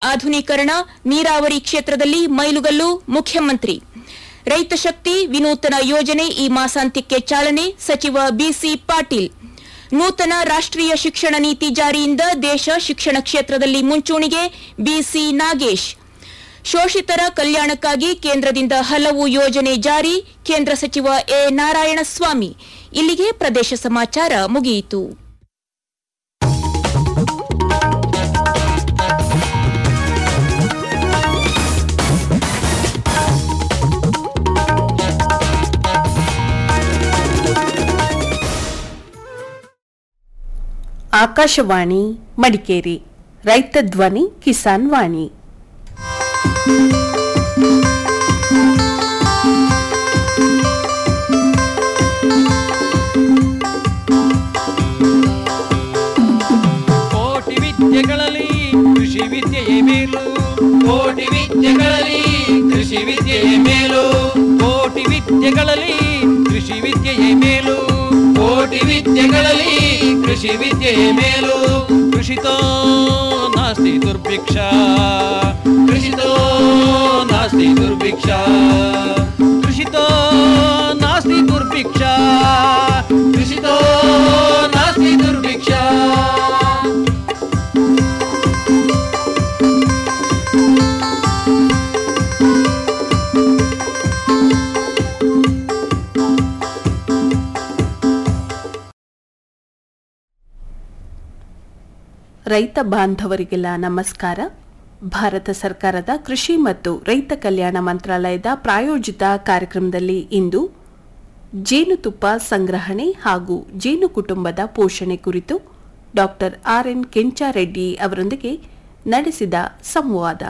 ಆಧುನೀಕರಣ ನೀರಾವರಿ ಕ್ಷೇತ್ರದಲ್ಲಿ ಮೈಲುಗಲ್ಲು ಮುಖ್ಯಮಂತ್ರಿ ರೈತ ಶಕ್ತಿ ವಿನೂತನ ಯೋಜನೆ ಈ ಮಾಸಾಂತ್ಯಕ್ಕೆ ಚಾಲನೆ ಸಚಿವ ಬಿಸಿ ಪಾಟೀಲ್ ನೂತನ ರಾಷ್ಟ್ರೀಯ ಶಿಕ್ಷಣ ನೀತಿ ಜಾರಿಯಿಂದ ದೇಶ ಶಿಕ್ಷಣ ಕ್ಷೇತ್ರದಲ್ಲಿ ಮುಂಚೂಣಿಗೆ ಬಿಸಿ ನಾಗೇಶ್ ಶೋಷಿತರ ಕಲ್ಯಾಣಕ್ಕಾಗಿ ಕೇಂದ್ರದಿಂದ ಹಲವು ಯೋಜನೆ ಜಾರಿ ಕೇಂದ್ರ ಸಚಿವ ಎ ನಾರಾಯಣಸ್ವಾಮಿ ಇಲ್ಲಿಗೆ ಪ್ರದೇಶ ಸಮಾಚಾರ ಮುಗಿಯಿತು ಆಕಾಶವಾಣಿ ಮಡಿಕೇರಿ ರೈತ ಧ್ವನಿ ಕಿಸಾನ್ ವಾಣಿ ಕೋಟಿ ವಿದ್ಯೆಗಳಲ್ಲಿ ಕೃಷಿ ವಿದ್ಯೆಯೇ ಮೇಲು ಕೋಟಿ ವಿದ್ಯೆಗಳಲ್ಲಿ ಕೃಷಿ ವಿದ್ಯೆಯೇ ಮೇಲು ಕೋಟಿ ವಿದ್ಯೆಗಳಲ್ಲಿ ಕೃಷಿ ವಿದ್ಯೆಯೇ ಮೇಲು ಕೋಟಿ ವಿದ್ಯೆಗಳಲ್ಲಿ ಕೃಷಿ ವಿದ್ಯೆಯೇ ಮೇಲು ಕೃಷಿತೋ ನಾಸ್ತಿ ದುರ್ಭಿಕ್ಷ ಕೃಷಿತೋ ನಾಸ್ತಿ ದುರ್ಭಿಕ್ಷ ಕೃಷಿತೋ ನಾಸ್ತಿ ದುರ್ಭಿಕ್ಷ ಕೃಷಿತೋ ನಾಸ್ತಿ ದುರ್ಭಿಕ್ಷ ರೈತ ಬಾಂಧವರಿಗೆಲ್ಲ ನಮಸ್ಕಾರ ಭಾರತ ಸರ್ಕಾರದ ಕೃಷಿ ಮತ್ತು ರೈತ ಕಲ್ಯಾಣ ಮಂತ್ರಾಲಯದ ಪ್ರಾಯೋಜಿತ ಕಾರ್ಯಕ್ರಮದಲ್ಲಿ ಇಂದು ಜೇನುತುಪ್ಪ ಸಂಗ್ರಹಣೆ ಹಾಗೂ ಜೇನು ಕುಟುಂಬದ ಪೋಷಣೆ ಕುರಿತು ಡಾಕ್ಟರ್ ಆರ್ ಎನ್ ಕೆಂಚಾರೆಡ್ಡಿ ಅವರೊಂದಿಗೆ ನಡೆಸಿದ ಸಂವಾದ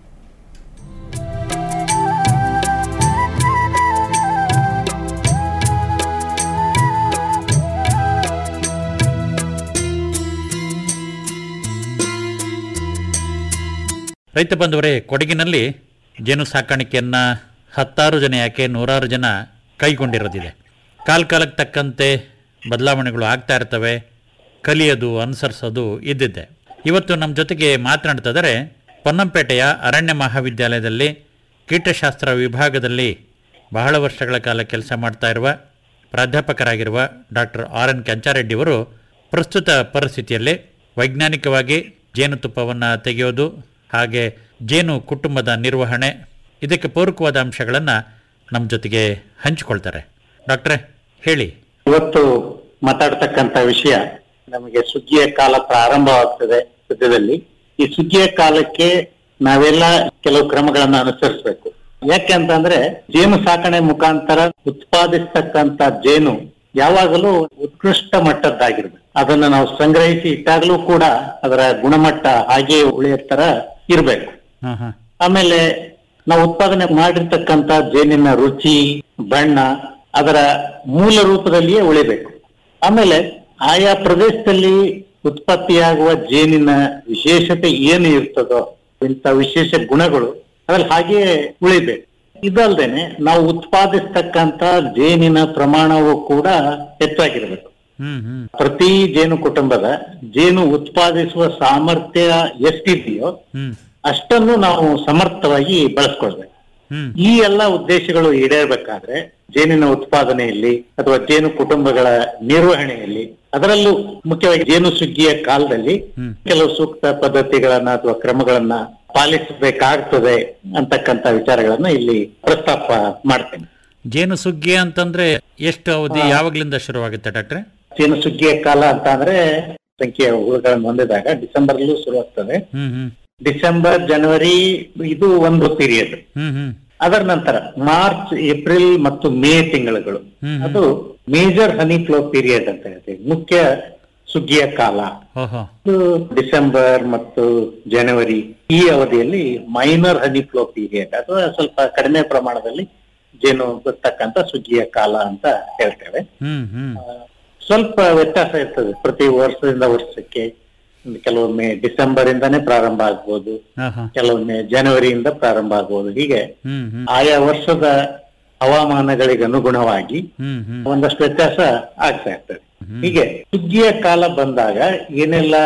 ರೈತ ಬಂಧುವರೇ ಕೊಡಗಿನಲ್ಲಿ ಜೇನು ಸಾಕಾಣಿಕೆಯನ್ನು ಹತ್ತಾರು ಜನ ಯಾಕೆ ನೂರಾರು ಜನ ಕೈಗೊಂಡಿರೋದಿದೆ ಕಾಲ ಕಾಲಕ್ಕೆ ತಕ್ಕಂತೆ ಬದಲಾವಣೆಗಳು ಆಗ್ತಾ ಇರ್ತವೆ ಕಲಿಯೋದು ಅನುಸರಿಸೋದು ಇದ್ದಿದ್ದೆ ಇವತ್ತು ನಮ್ಮ ಜೊತೆಗೆ ಮಾತನಾಡ್ತಿದ್ದಾರೆ ಪೊನ್ನಂಪೇಟೆಯ ಅರಣ್ಯ ಮಹಾವಿದ್ಯಾಲಯದಲ್ಲಿ ಕೀಟಶಾಸ್ತ್ರ ವಿಭಾಗದಲ್ಲಿ ಬಹಳ ವರ್ಷಗಳ ಕಾಲ ಕೆಲಸ ಮಾಡ್ತಾ ಇರುವ ಪ್ರಾಧ್ಯಾಪಕರಾಗಿರುವ ಡಾಕ್ಟರ್ ಆರ್ ಎನ್ ಕೆಂಚಾರೆಡ್ಡಿಯವರು ಪ್ರಸ್ತುತ ಪರಿಸ್ಥಿತಿಯಲ್ಲಿ ವೈಜ್ಞಾನಿಕವಾಗಿ ಜೇನುತುಪ್ಪವನ್ನು ತೆಗೆಯೋದು ಹಾಗೆ ಜೇನು ಕುಟುಂಬದ ನಿರ್ವಹಣೆ ಇದಕ್ಕೆ ಪೂರಕವಾದ ಅಂಶಗಳನ್ನು ನಮ್ಮ ಜೊತೆಗೆ ಹಂಚಿಕೊಳ್ತಾರೆ ಡಾಕ್ಟ್ರೇ ಹೇಳಿ ಇವತ್ತು ಮಾತಾಡ್ತಕ್ಕಂತ ವಿಷಯ ನಮಗೆ ಸುಗ್ಗಿಯ ಕಾಲ ಪ್ರಾರಂಭವಾಗ್ತದೆ ಸದ್ಯದಲ್ಲಿ ಈ ಸುಗ್ಗಿಯ ಕಾಲಕ್ಕೆ ನಾವೆಲ್ಲ ಕೆಲವು ಕ್ರಮಗಳನ್ನ ಅನುಸರಿಸಬೇಕು ಯಾಕೆ ಅಂತಂದ್ರೆ ಜೇನು ಸಾಕಣೆ ಮುಖಾಂತರ ಉತ್ಪಾದಿಸ್ತಕ್ಕಂತ ಜೇನು ಯಾವಾಗಲೂ ಉತ್ಕೃಷ್ಟ ಮಟ್ಟದ್ದಾಗಿರ್ಬೇಕು ಅದನ್ನ ನಾವು ಸಂಗ್ರಹಿಸಿ ಇಟ್ಟಾಗಲೂ ಕೂಡ ಅದರ ಗುಣಮಟ್ಟ ಹಾಗೆಯೇ ಉಳಿಯೋ ತರ ಇರ್ಬೇಕು ಹಾಂ ಹಾಂ ಆಮೇಲೆ ನಾವು ಉತ್ಪಾದನೆ ಮಾಡಿರ್ತಕ್ಕಂತ ಜೇನಿನ ರುಚಿ ಬಣ್ಣ ಅದರ ಮೂಲ ರೂಪದಲ್ಲಿಯೇ ಉಳಿಬೇಕು ಆಮೇಲೆ ಆಯಾ ಪ್ರದೇಶದಲ್ಲಿ ಉತ್ಪತ್ತಿಯಾಗುವ ಜೇನಿನ ವಿಶೇಷತೆ ಏನು ಇರ್ತದೋ ಇಂಥ ವಿಶೇಷ ಗುಣಗಳು ಅದ್ರಲ್ಲಿ ಹಾಗೆಯೇ ಉಳಿಬೇಕು ಇದಲ್ದೇನೆ ನಾವು ಉತ್ಪಾದಿಸ್ತಕ್ಕಂತ ಜೇನಿನ ಪ್ರಮಾಣವು ಕೂಡ ಹೆಚ್ಚಾಗಿರ್ಬೇಕು ಹ್ಞೂ ಹ್ಞೂ ಪ್ರತಿ ಜೇನು ಕುಟುಂಬದ ಜೇನು ಉತ್ಪಾದಿಸುವ ಸಾಮರ್ಥ್ಯ ಎಷ್ಟಿದೆಯೋ ಹ್ಞೂ ಅಷ್ಟನ್ನು ನಾವು ಸಮರ್ಥವಾಗಿ ಬಳಸ್ಕೊಳ್ಬೇಕು ಹ್ಞೂ ಈ ಎಲ್ಲ ಉದ್ದೇಶಗಳು ಈಡೇರ್ಬೇಕಾದ್ರೆ ಜೇನಿನ ಉತ್ಪಾದನೆಯಲ್ಲಿ ಅಥವಾ ಜೇನು ಕುಟುಂಬಗಳ ನಿರ್ವಹಣೆಯಲ್ಲಿ ಅದರಲ್ಲೂ ಮುಖ್ಯವಾಗಿ ಜೇನು ಸುಗ್ಗಿಯ ಕಾಲದಲ್ಲಿ ಹ್ಮ್. ಕೆಲವು ಸೂಕ್ತ ಪದ್ಧತಿಗಳನ್ನ ಅಥವಾ ಕ್ರಮಗಳನ್ನ ಪಾಲಿಸಬೇಕಾಗ್ತದೆ ಅಂತಕ್ಕಂತ ವಿಚಾರಗಳನ್ನ ಇಲ್ಲಿ ಪ್ರಸ್ತಾಪ ಮಾಡ್ತೇನೆ ಜೇನು ಸುಗ್ಗಿ ಅಂತಂದ್ರೆ ಎಷ್ಟು ಅವಧಿ ಯಾವಾಗ್ಲಿಂದ ಶುರುವಾಗುತ್ತೆ ಡಾಕ್ಟ್ರೆ ಜೇನು ಸುಗ್ಗಿಯ ಕಾಲ ಅಂತ ಅಂದ್ರೆ ಸಂಖ್ಯೆಯ ಹುಳುಗಳನ್ನು ಹೊಂದಿದಾಗ ಡಿಸೆಂಬರ್ ಅಲ್ಲೂ ಶುರುವಾಗ್ತದೆ ಹ್ಮ್ ಹ್ಮ್ ಡಿಸೆಂಬರ್ ಜನವರಿ ಇದು ಒಂದು ಪೀರಿಯಡ್ ಹ್ಮ್ ಹ್ಮ್ ಅದರ ನಂತರ ಮಾರ್ಚ್ ಏಪ್ರಿಲ್ ಮತ್ತು ಮೇ ತಿಂಗಳುಗಳು ಹ್ಮ್. ಅದು ಮೇಜರ್ ಹನಿ ಫ್ಲೋ ಪೀರಿಯಡ್ ಅಂತ ಹೇಳ್ತೀವಿ ಮುಖ್ಯ ಸುಗ್ಗಿಯ ಕಾಲ ಓಹೋ ಇದು ಡಿಸೆಂಬರ್ ಮತ್ತು ಜನವರಿ ಈ ಅವಧಿಯಲ್ಲಿ ಮೈನರ್ ಹನಿ ಫ್ಲೋ ಪೀರಿಯಡ್ ಅಥವಾ ಸ್ವಲ್ಪ ಕಡಿಮೆ ಪ್ರಮಾಣದಲ್ಲಿ ಜೇನು ಬರ್ತಕ್ಕಂತ ಸುಗ್ಗಿಯ ಕಾಲ ಅಂತ ಹೇಳ್ತೇವೆ ಹ್ಮ್ ಹ್ಮ್ ಸ್ವಲ್ಪ ವ್ಯತ್ಯಾಸ ಇರ್ತದೆ ಪ್ರತಿ ವರ್ಷದಿಂದ ವರ್ಷಕ್ಕೆ ಕೆಲವೊಮ್ಮೆ ಡಿಸೆಂಬರ್ ಇಂದಾನೇ ಪ್ರಾರಂಭ ಆಗ್ಬೋದು ಆಹಾ. ಕೆಲವೊಮ್ಮೆ ಜನವರಿಯಿಂದ ಪ್ರಾರಂಭ ಆಗ್ಬೋದು ಹೀಗೆ ಹ್ಮ್ ಹ್ಮ್ ಆಯಾ ವರ್ಷದ ಹವಾಮಾನಗಳಿಗೆ ಅನುಗುಣವಾಗಿ ಹ್ಮ್ ಹ್ಮ್ ಒಂದಷ್ಟು ವ್ಯತ್ಯಾಸ ಆಗ್ತಾ ಇರ್ತದೆ ಹೀಗೆ ಸುಗ್ಗಿಯ ಕಾಲ ಬಂದಾಗ ಏನೆಲ್ಲ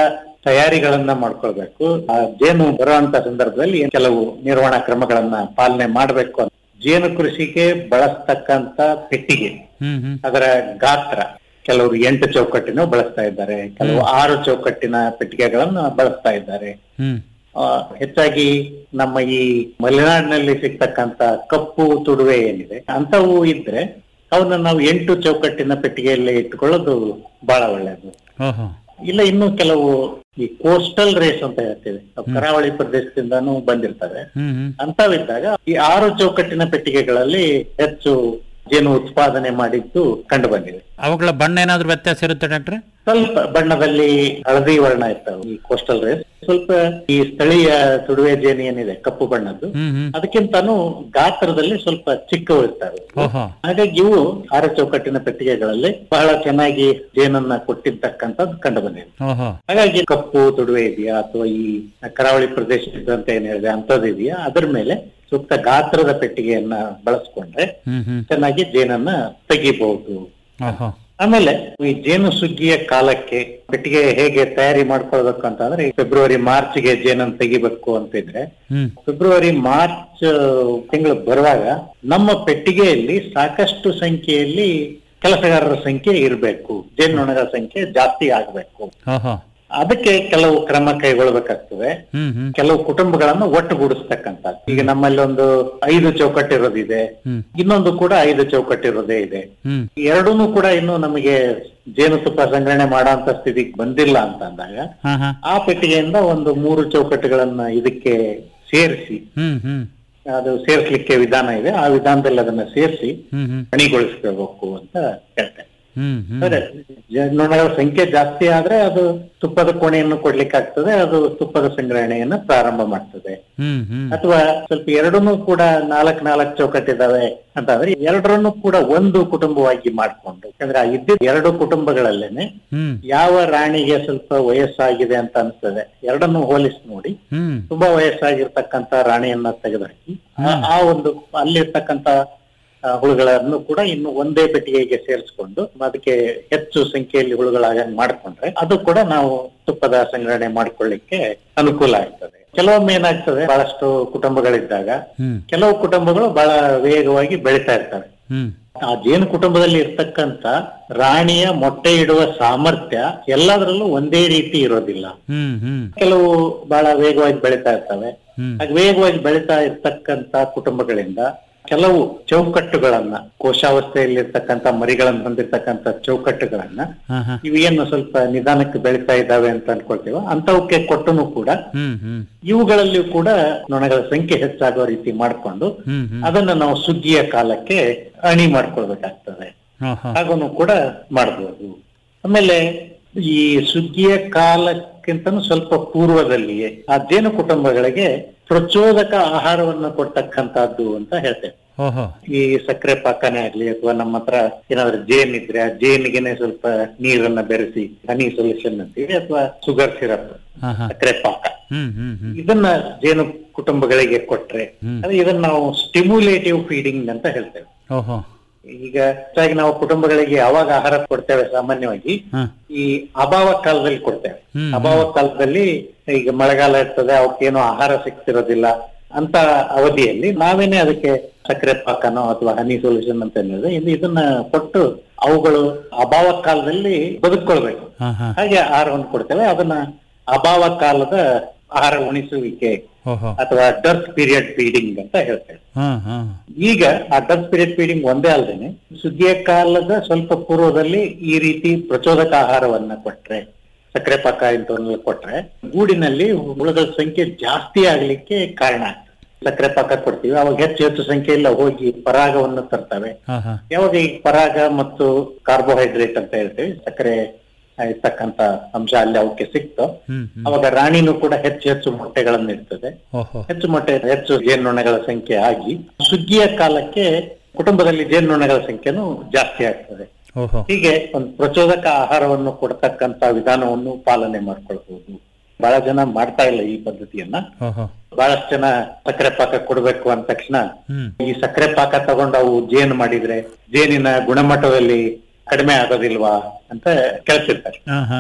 ತಯಾರಿಗಳನ್ನ ಮಾಡ್ಕೊಳ್ಬೇಕು ಆ ಜೇನು ಬರುವಂತ ಸಂದರ್ಭದಲ್ಲಿ ಕೆಲವು ನಿರ್ವಹಣಾ ಕ್ರಮಗಳನ್ನ ಪಾಲನೆ ಮಾಡಬೇಕು ಅಂತ ಜೇನು ಕೃಷಿಗೆ ಬಳಸ್ತಕ್ಕಂತ ಪೆಟ್ಟಿಗೆ ಹ್ಮ್ ಹ್ಮ್ ಅದರ ಗಾತ್ರ ಕೆಲವರು ಎಂಟು ಚೌಕಟ್ಟಿನ ಬಳಸ್ತಾ ಇದ್ದಾರೆ ಕೆಲವು ಆರು ಚೌಕಟ್ಟಿನ ಪೆಟ್ಟಿಗೆಗಳನ್ನ ಬಳಸ್ತಾ ಇದ್ದಾರೆ ಹ್ಮ್ ಆ, ಹೆಚ್ಚಾಗಿ ನಮ್ಮ ಈ ಮಲೆನಾಡಿನಲ್ಲಿ ಸಿಗ್ತಕ್ಕಂತ ಕಪ್ಪು ತುಡುವೆ ಏನಿದೆ ಅಂತವು ಇದ್ರೆ ಅವನ್ನ ನಾವು ಎಂಟು ಚೌಕಟ್ಟಿನ ಪೆಟ್ಟಿಗೆಯಲ್ಲಿ ಇಟ್ಕೊಳ್ಳೋದು ಬಹಳ ಒಳ್ಳೆಯದು ಓಹೋ ಇಲ್ಲ ಇನ್ನು ಕೆಲವು ಈ ಕೋಸ್ಟಲ್ ರೇಸ್ ಅಂತ ಹೇಳ್ತೇವೆ ಅವು ಕರಾವಳಿ ಪ್ರದೇಶದಿಂದಾನು ಬಂದಿರ್ತವೆ ಹ್ಮ್ ಹ್ಮ್ ಅಂತವಿದ್ದಾಗ ಈ ಆರು ಚೌಕಟ್ಟಿನ ಪೆಟ್ಟಿಗೆಗಳಲ್ಲಿ ಹೆಚ್ಚು ಜೇನು ಉತ್ಪಾದನೆ ಮಾಡಿದ್ದು ಕಂಡು ಬಂದಿದೆ ಅವುಗಳ ಬಣ್ಣ ಏನಾದ್ರೂ ವ್ಯತ್ಯಾಸ ಇರುತ್ತೆ ಡಾಕ್ಟ್ರೆ ಸ್ವಲ್ಪ ಬಣ್ಣದಲ್ಲಿ ಹಳದಿ ವರ್ಣ ಇರ್ತವೆ ಈ ಕೋಸ್ಟಲ್ ರೇಸ್ ಸ್ವಲ್ಪ ಈ ಸ್ಥಳೀಯ ತುಡುವೆ ಜೇನು ಏನಿದೆ ಕಪ್ಪು ಬಣ್ಣದ್ದು ಹ್ಮ್ ಹ್ಮ್ ಅದಕ್ಕಿಂತಾನು ಗಾತ್ರದಲ್ಲಿ ಸ್ವಲ್ಪ ಚಿಕ್ಕವು ಇರ್ತವೆ ಓಹೋ ಹಾಗಾಗಿ ಇವು ಆರು ಚೌಕಟ್ಟಿನ ಪೆಟ್ಟಿಗೆಗಳಲ್ಲಿ ಬಹಳ ಚೆನ್ನಾಗಿ ಜೇನನ್ನ ಕೊಟ್ಟಿರ್ತಕ್ಕಂಥದ್ದು ಕಂಡು ಬಂದಿದೆ ಓಹೋ ಹಾಗಾಗಿ ಕಪ್ಪು ತುಡುವೆ ಇದೆಯಾ ಅಥವಾ ಈ ಕರಾವಳಿ ಪ್ರದೇಶದಂತ ಏನ್ ಹೇಳಿದೆ ಅಂತದ್ದು ಇದೆಯಾ ಅದ್ರ ಮೇಲೆ ಸೂಕ್ತ ಗಾತ್ರದ ಪೆಟ್ಟಿಗೆಯನ್ನ ಬಳಸ್ಕೊಂಡ್ರೆ ಹ್ಮ್ ಹ್ಮ್ ಚೆನ್ನಾಗಿ ಜೇನನ್ನ ತೆಗಿಬಹುದು ಓಹೋ ಆಮೇಲೆ ಈ ಜೇನು ಸುಗ್ಗಿಯ ಕಾಲಕ್ಕೆ ಪೆಟ್ಟಿಗೆ ಹೇಗೆ ತಯಾರಿ ಮಾಡ್ಕೊಳ್ಬೇಕು ಅಂತಂದ್ರೆ ಈ ಫೆಬ್ರವರಿ ಮಾರ್ಚ್ಗೆ ಜೇನನ್ನು ತೆಗಿಬೇಕು ಅಂತಿದ್ರೆ ಹ್ಮ್ ಫೆಬ್ರವರಿ ಮಾರ್ಚ್ ತಿಂಗಳು ಬರುವಾಗ ನಮ್ಮ ಪೆಟ್ಟಿಗೆಯಲ್ಲಿ ಸಾಕಷ್ಟು ಸಂಖ್ಯೆಯಲ್ಲಿ ಕೆಲಸಗಾರರ ಸಂಖ್ಯೆ ಇರಬೇಕು ಜೇನುನೊಣಗಳ ಸಂಖ್ಯೆ ಜಾಸ್ತಿ ಆಗಬೇಕು ಓಹೋ ಅದಕ್ಕೆ ಕೆಲವು ಕ್ರಮ ಕೈಗೊಳ್ಳಬೇಕಾಗ್ತದೆ ಹ್ಮ್ ಹ್ಮ್ ಕೆಲವು ಕುಟುಂಬಗಳನ್ನು ಒಟ್ಟುಗೂಡಿಸ್ತಕ್ಕಂಥ ಈಗ ನಮ್ಮಲ್ಲಿ ಒಂದು ಐದು ಚೌಕಟ್ಟಿರೋದಿದೆ ಹ್ಮ್ ಇನ್ನೊಂದು ಕೂಡ ಐದು ಚೌಕಟ್ಟಿರೋದೇ ಇದೆ ಹ್ಮ್ ಎರಡೂ ಕೂಡ ಇನ್ನು ನಮಗೆ ಜೇನುತುಪ್ಪ ಸಂಗ್ರಹಣೆ ಮಾಡೋ ಸ್ಥಿತಿಗೆ ಬಂದಿಲ್ಲ ಅಂತ ಅಂದಾಗ ಹಾ ಹಾ ಆ ಪೆಟ್ಟಿಗೆಯಿಂದ ಒಂದು ಮೂರು ಚೌಕಟ್ಟುಗಳನ್ನ ಇದಕ್ಕೆ ಸೇರಿಸಿ ಹ್ಮ್ ಹ್ಮ್ ಅದು ಸೇರಿಸ್ಲಿಕ್ಕೆ ವಿಧಾನ ಇದೆ ಆ ವಿಧಾನದಲ್ಲಿ ಅದನ್ನ ಸೇರಿಸಿ ಹ್ಮ್ ಹ್ಮ್ ಹಣಿಗೊಳಿಸ್ಕೋಬೇಕು ಅಂತ ಹೇಳ್ತೇನೆ ಹ್ಮ್ ಹ್ಮ್ ಸರಿ ಜೇನುನೊಣಗಳ ಸಂಖ್ಯೆ ಜಾಸ್ತಿ ಆದ್ರೆ ಅದು ತುಪ್ಪದ ಕೋಣೆಯನ್ನು ಕೊಡ್ಲಿಕ್ಕೆ ಆಗ್ತದೆ ಅದು ತುಪ್ಪದ ಸಂಗ್ರಹಣೆಯನ್ನ ಪ್ರಾರಂಭ ಮಾಡ್ತದೆ ಹ್ಮ್ ಹ್ಮ್ ಅಥವಾ ಸ್ವಲ್ಪ ಎರಡನ್ನೂ ಕೂಡ ನಾಲ್ಕ್ ನಾಲ್ಕ್ ಚೌಕಟ್ಟಿದಾವೆ ಅಂತಂದ್ರೆ ಎರಡರನ್ನು ಕೂಡ ಒಂದು ಕುಟುಂಬವಾಗಿ ಮಾಡ್ಕೊಂಡು ಯಾಕಂದ್ರೆ ಆ ಇದ್ದಿದ್ದ ಎರಡು ಕುಟುಂಬಗಳಲ್ಲೇನೆ ಹ್ಮ್ ಯಾವ ರಾಣಿಗೆ ಸ್ವಲ್ಪ ವಯಸ್ಸಾಗಿದೆ ಅಂತ ಅನ್ಸ್ತದೆ ಎರಡನ್ನು ಹೋಲಿಸಿ ನೋಡಿ ಹ್ಮ್ ತುಂಬಾ ವಯಸ್ಸಾಗಿರ್ತಕ್ಕಂತ ರಾಣಿಯನ್ನ ತೆಗೆದುಹಾಕಿ ಆ- ಆ ಒಂದು ಅಲ್ಲಿರ್ತಕ್ಕಂತ ಆ, ಹುಳುಗಳನ್ನು ಕೂಡ ಇನ್ನು ಒಂದೇ ಪೆಟ್ಟಿಗೆಗೆ ಸೇರಿಸ್ಕೊಂಡು ಅದಕ್ಕೆ ಹೆಚ್ಚು ಸಂಖ್ಯೆಯಲ್ಲಿ ಹುಳುಗಳಾಗಂಗ್ ಮಾಡ್ಕೊಂಡ್ರೆ ಅದು ಕೂಡ ನಾವು ತುಪ್ಪದ ಸಂಗ್ರಹಣೆ ಮಾಡ್ಕೊಳ್ಳಿಕ್ಕೆ ಅನುಕೂಲ ಆಗ್ತದೆ ಕೆಲವೊಮ್ಮೆ ಏನಾಗ್ತದೆ ಬಹಳಷ್ಟು ಕುಟುಂಬಗಳಿದ್ದಾಗ ಹ್ಮ್ ಕೆಲವು ಕುಟುಂಬಗಳು ಬಹಳ ವೇಗವಾಗಿ ಬೆಳೀತಾ ಇರ್ತವೆ ಹ್ಮ್ ಆ ಜೇನು ಕುಟುಂಬದಲ್ಲಿ ಇರ್ತಕ್ಕಂತ ರಾಣಿಯ ಮೊಟ್ಟೆ ಇಡುವ ಸಾಮರ್ಥ್ಯ ಎಲ್ಲದರಲ್ಲೂ ಒಂದೇ ರೀತಿ ಇರೋದಿಲ್ಲ ಹ್ಮ್ ಹ್ಮ್ ಕೆಲವು ಬಹಳ ವೇಗವಾಗಿ ಬೆಳೀತಾ ಇರ್ತವೆ ಹ್ಮ್ ಹಾಗೆ ವೇಗವಾಗಿ ಬೆಳೀತಾ ಇರ್ತಕ್ಕಂತ ಕುಟುಂಬಗಳಿಂದ ಕೆಲವು ಚೌಕಟ್ಟುಗಳನ್ನ ಕೋಶಾವಸ್ಥೆಯಲ್ಲಿರ್ತಕ್ಕಂತ ಮರಿಗಳನ್ನು ಹೊಂದಿರ್ತಕ್ಕಂತ ಚೌಕಟ್ಟುಗಳನ್ನ ಹಾ ಹಾ ಇವೇನು ಸ್ವಲ್ಪ ನಿಧಾನಕ್ಕೆ ಬೆಳೀತಾ ಇದ್ದಾವೆ ಅಂತ ಅನ್ಕೊಳ್ತೀವ ಅಂತವಕ್ಕೆ ಕೊಟ್ಟನು ಕೂಡ ಹ್ಮ್ ಹ್ಮ್ ಇವುಗಳಲ್ಲಿಯೂ ಕೂಡ ನೊಣಗಳ ಸಂಖ್ಯೆ ಹೆಚ್ಚಾಗೋ ರೀತಿ ಮಾಡ್ಕೊಂಡು ಹ್ಮ್ ಹ್ಮ್ ಅದನ್ನ ನಾವು ಸುಗ್ಗಿಯ ಕಾಲಕ್ಕೆ ಅಣಿ ಮಾಡ್ಕೊಳ್ಬೇಕಾಗ್ತದೆ ಓಹೋ ಹಾಗೂನು ಕೂಡ ಮಾಡಬಹುದು ಆಮೇಲೆ ಈ ಸುಗ್ಗಿಯ ಕಾಲಕ್ಕಿಂತನೂ ಸ್ವಲ್ಪ ಪೂರ್ವದಲ್ಲಿಯೇ ಆ ಜೇನು ಕುಟುಂಬಗಳಿಗೆ ಪ್ರಚೋದಕ ಆಹಾರವನ್ನು ಕೊಡ್ತಕ್ಕಂತಹದ್ದು ಅಂತ ಹೇಳ್ತೇವೆ ಓಹೋ ಈ ಸಕ್ಕರೆ ಪಾಕನೇ ಆಗ್ಲಿ ಅಥವಾ ನಮ್ಮ ಹತ್ರ ಏನಾದ್ರು ಜೇನ್ ಇದ್ರೆ ಆ ಜೇನಿಗೆನೆ ಸ್ವಲ್ಪ ನೀರನ್ನ ಬೆರೆಸಿ ಹನಿ ಸೊಲ್ಯೂಷನ್ ಅಂತೀವಿ ಅಥವಾ ಶುಗರ್ ಸಿರಪ್ ಹಾ ಹಾ ಸಕ್ಕರೆ ಪಾಕ ಹ್ಮ್ ಹ್ಮ್ ಹ್ಮ್ ಇದನ್ನ ಜೇನು ಕುಟುಂಬಗಳಿಗೆ ಕೊಟ್ರೆ ಹ್ಮ್. ಅದು ಇದನ್ನ ನಾವು ಸ್ಟಿಮ್ಯುಲೇಟಿವ್ ಫೀಡಿಂಗ್ ಅಂತ ಹೇಳ್ತೇವೆ ಓಹೋ ಈಗ ಹೆಚ್ಚಾಗಿ ನಾವು ಕುಟುಂಬಗಳಿಗೆ ಯಾವಾಗ ಆಹಾರ ಕೊಡ್ತೇವೆ ಸಾಮಾನ್ಯವಾಗಿ ಹಾ ಈ ಅಭಾವ ಕಾಲದಲ್ಲಿ ಕೊಡ್ತೇವೆ ಹ್ಮ್. ಅಭಾವ ಕಾಲದಲ್ಲಿ ಈಗ ಮಳೆಗಾಲ ಇರ್ತದೆ ಅವಕ್ಕೇನು ಆಹಾರ ಸಿಗ್ತಿರೋದಿಲ್ಲ ಅಂತ ಅವಧಿಯಲ್ಲಿ ನಾವೇನೆ ಅದಕ್ಕೆ ಸಕ್ಕರೆ ಪಾಕನೋ ಅಥವಾ ಹನಿ ಸೊಲ್ಯೂಷನ್ ಅಂತ ಹೇಳಿದ್ರೆ ಇದು ಇದನ್ನ ಕೊಟ್ಟು ಅವುಗಳು ಅಭಾವ ಕಾಲದಲ್ಲಿ ಬದುಕೊಳ್ಬೇಕು ಹಾ ಹಾ ಹಾಗೆ ಆಹಾರವನ್ನು ಕೊಡ್ತೇವೆ ಅದನ್ನ ಅಭಾವ ಕಾಲದ ಆಹಾರ ಉಣಿಸುವಿಕೆ ಓಹೋ ಅಥವಾ ಡರ್ತ್ ಪೀರಿಯಡ್ ಫೀಡಿಂಗ್ ಅಂತ ಹೇಳ್ತೇವೆ ಹಾ ಹಾ ಈಗ ಆ ಡರ್ತ್ ಪೀರಿಯಡ್ ಫೀಡಿಂಗ್ ಒಂದೇ ಅಲ್ಲದೇನೆ ಸುಗ್ಗಿಯ ಕಾಲದ ಸ್ವಲ್ಪ ಪೂರ್ವದಲ್ಲಿ ಈ ರೀತಿ ಪ್ರಚೋದಕ ಆಹಾರವನ್ನ ಕೊಟ್ರೆ ಸಕ್ಕರೆ ಪಾಕ ಇಂಥವನ್ನೆಲ್ಲ ಕೊಟ್ರೆ ಗೂಡಿನಲ್ಲಿ ಹುಳುಗಳ ಸಂಖ್ಯೆ ಜಾಸ್ತಿ ಆಗ್ಲಿಕ್ಕೆ ಕಾರಣ ಆಗ್ತದೆ ಸಕ್ಕರೆ ಪಾಕ ಕೊಡ್ತೀವಿ ಅವಾಗ ಹೆಚ್ಚು ಹೆಚ್ಚು ಸಂಖ್ಯೆಯಲ್ಲಿ ಹೋಗಿ ಪರಾಗವನ್ನು ತರ್ತವೆ ಹಾ ಹಾ ಯಾವಾಗ ಈ ಪರಾಗ ಮತ್ತು ಕಾರ್ಬೋಹೈಡ್ರೇಟ್ ಅಂತ ಹೇಳ್ತೇವೆ ಸಕ್ಕರೆ ಇರ್ತಕ್ಕಂತ ಅಂಶ ಅಲ್ಲಿ ಅವಕ್ಕೆ ಸಿಕ್ತೋ ಹ್ಮ್ ಹ್ಮ್ ಅವಾಗ ರಾಣಿನೂ ಕೂಡ ಹೆಚ್ಚು ಹೆಚ್ಚು ಮೊಟ್ಟೆಗಳನ್ನು ಇಡ್ತದೆ ಓಹೋ ಹೆಚ್ಚು ಮೊಟ್ಟೆ ಹೆಚ್ಚು ಜೇನುನೊಣಗಳ ಸಂಖ್ಯೆ ಆಗಿ ಸುಗ್ಗಿಯ ಕಾಲಕ್ಕೆ ಕುಟುಂಬದಲ್ಲಿ ಜೇನುನೊಣಗಳ ಸಂಖ್ಯೆನೂ ಜಾಸ್ತಿ ಆಗ್ತದೆ ಓಹೋ ಹೀಗೆ ಒಂದು ಪ್ರಚೋದಕ ಆಹಾರವನ್ನು ಕೊಡ್ತಕ್ಕಂತ ವಿಧಾನವನ್ನು ಪಾಲನೆ ಮಾಡ್ಕೊಳ್ಬಹುದು ಬಹಳ ಜನ ಮಾಡ್ತಾ ಇಲ್ಲ ಈ ಪದ್ಧತಿಯನ್ನ ಓಹೋ ಬಹಳಷ್ಟು ಜನ ಸಕ್ಕರೆ ಪಾಕ ಕೊಡ್ಬೇಕು ಅಂದ ತಕ್ಷಣ ಹ್ಮ್ ಈ ಸಕ್ಕರೆ ಪಾಕ ತಗೊಂಡು ಅವು ಜೇನು ಮಾಡಿದ್ರೆ ಜೇನಿನ ಗುಣಮಟ್ಟದಲ್ಲಿ ಕಡಿಮೆ ಆಗೋದಿಲ್ವಾ ಅಂತ ಕೇಳ್ತಿರ್ತಾರೆ ಹಾ ಹಾ